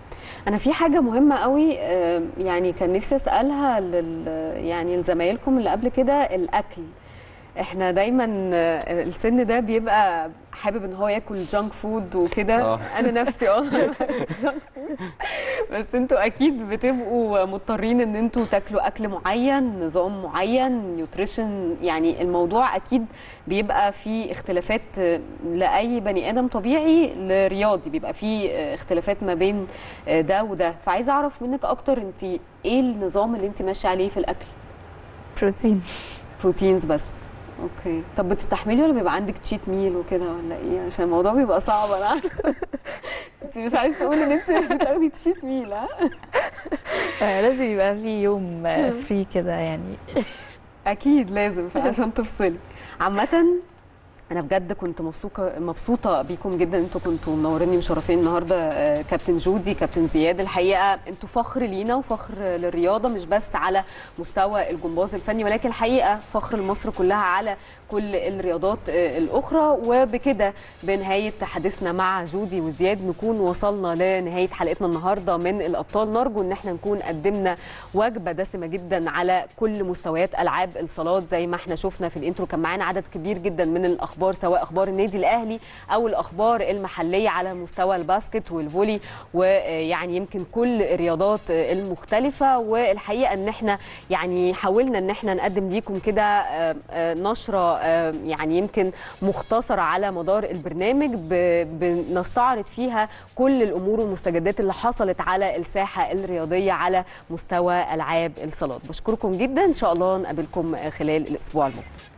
انا في حاجه مهمه قوي آه، يعني كان نفسي اسالها لل يعني لزمايلكم اللي قبل كده الاكل احنا دايما آه، السن ده بيبقى حابب ان هو ياكل جانك فود وكده آه. انا نفسي اه جانك فود بس انتوا اكيد بتبقوا مضطرين ان انتوا تاكلوا اكل معين نظام معين نيوتريشن يعني الموضوع اكيد بيبقى فيه اختلافات آه، لاي بني ادم طبيعي لرياضي بيبقى فيه آه، اختلافات ما بين آه، ده وده فعايزه اعرف منك اكتر انت ايه النظام اللي انت ماشيه عليه في الاكل بروتين بروتينز بس اوكي طب بتستحملي ولا بيبقى عندك تشيت ميل وكده ولا ايه عشان الموضوع بيبقى صعب انا عارفة. انت مش عايزه تقولي ان انت بتاخدي تشيت ميل ها آه، لازم يبقى في يوم فري كده يعني اكيد لازم عشان تفصلي عامه انا بجد كنت مبسوطه مبسوطه بيكم جدا انتوا كنتوا منوريني مشرفين النهارده آه، كابتن جودي كابتن زياد الحقيقه انتوا فخر لينا وفخر للرياضه مش بس على مستوى الجمباز الفني ولكن الحقيقه فخر لمصر كلها على كل الرياضات آه، الاخرى وبكده بنهايه حديثنا مع جودي وزياد نكون وصلنا لنهايه حلقتنا النهارده من الابطال نرجو ان احنا نكون قدمنا وجبه دسمه جدا على كل مستويات العاب الصالات زي ما احنا شفنا في الانترو كان معانا عدد كبير جدا من الاخبار سواء اخبار النادي الاهلي او الاخبار المحليه على مستوى الباسكت والفولي ويعني يمكن كل الرياضات المختلفه والحقيقه ان احنا يعني حاولنا ان احنا نقدم ليكم كده آه، آه، نشره آه، يعني يمكن مختصره على مدار البرنامج ب- بنستعرض فيها كل الامور والمستجدات اللي حصلت على الساحه الرياضيه على مستوى العاب الصالات بشكركم جدا ان شاء الله نقابلكم خلال الاسبوع المقبل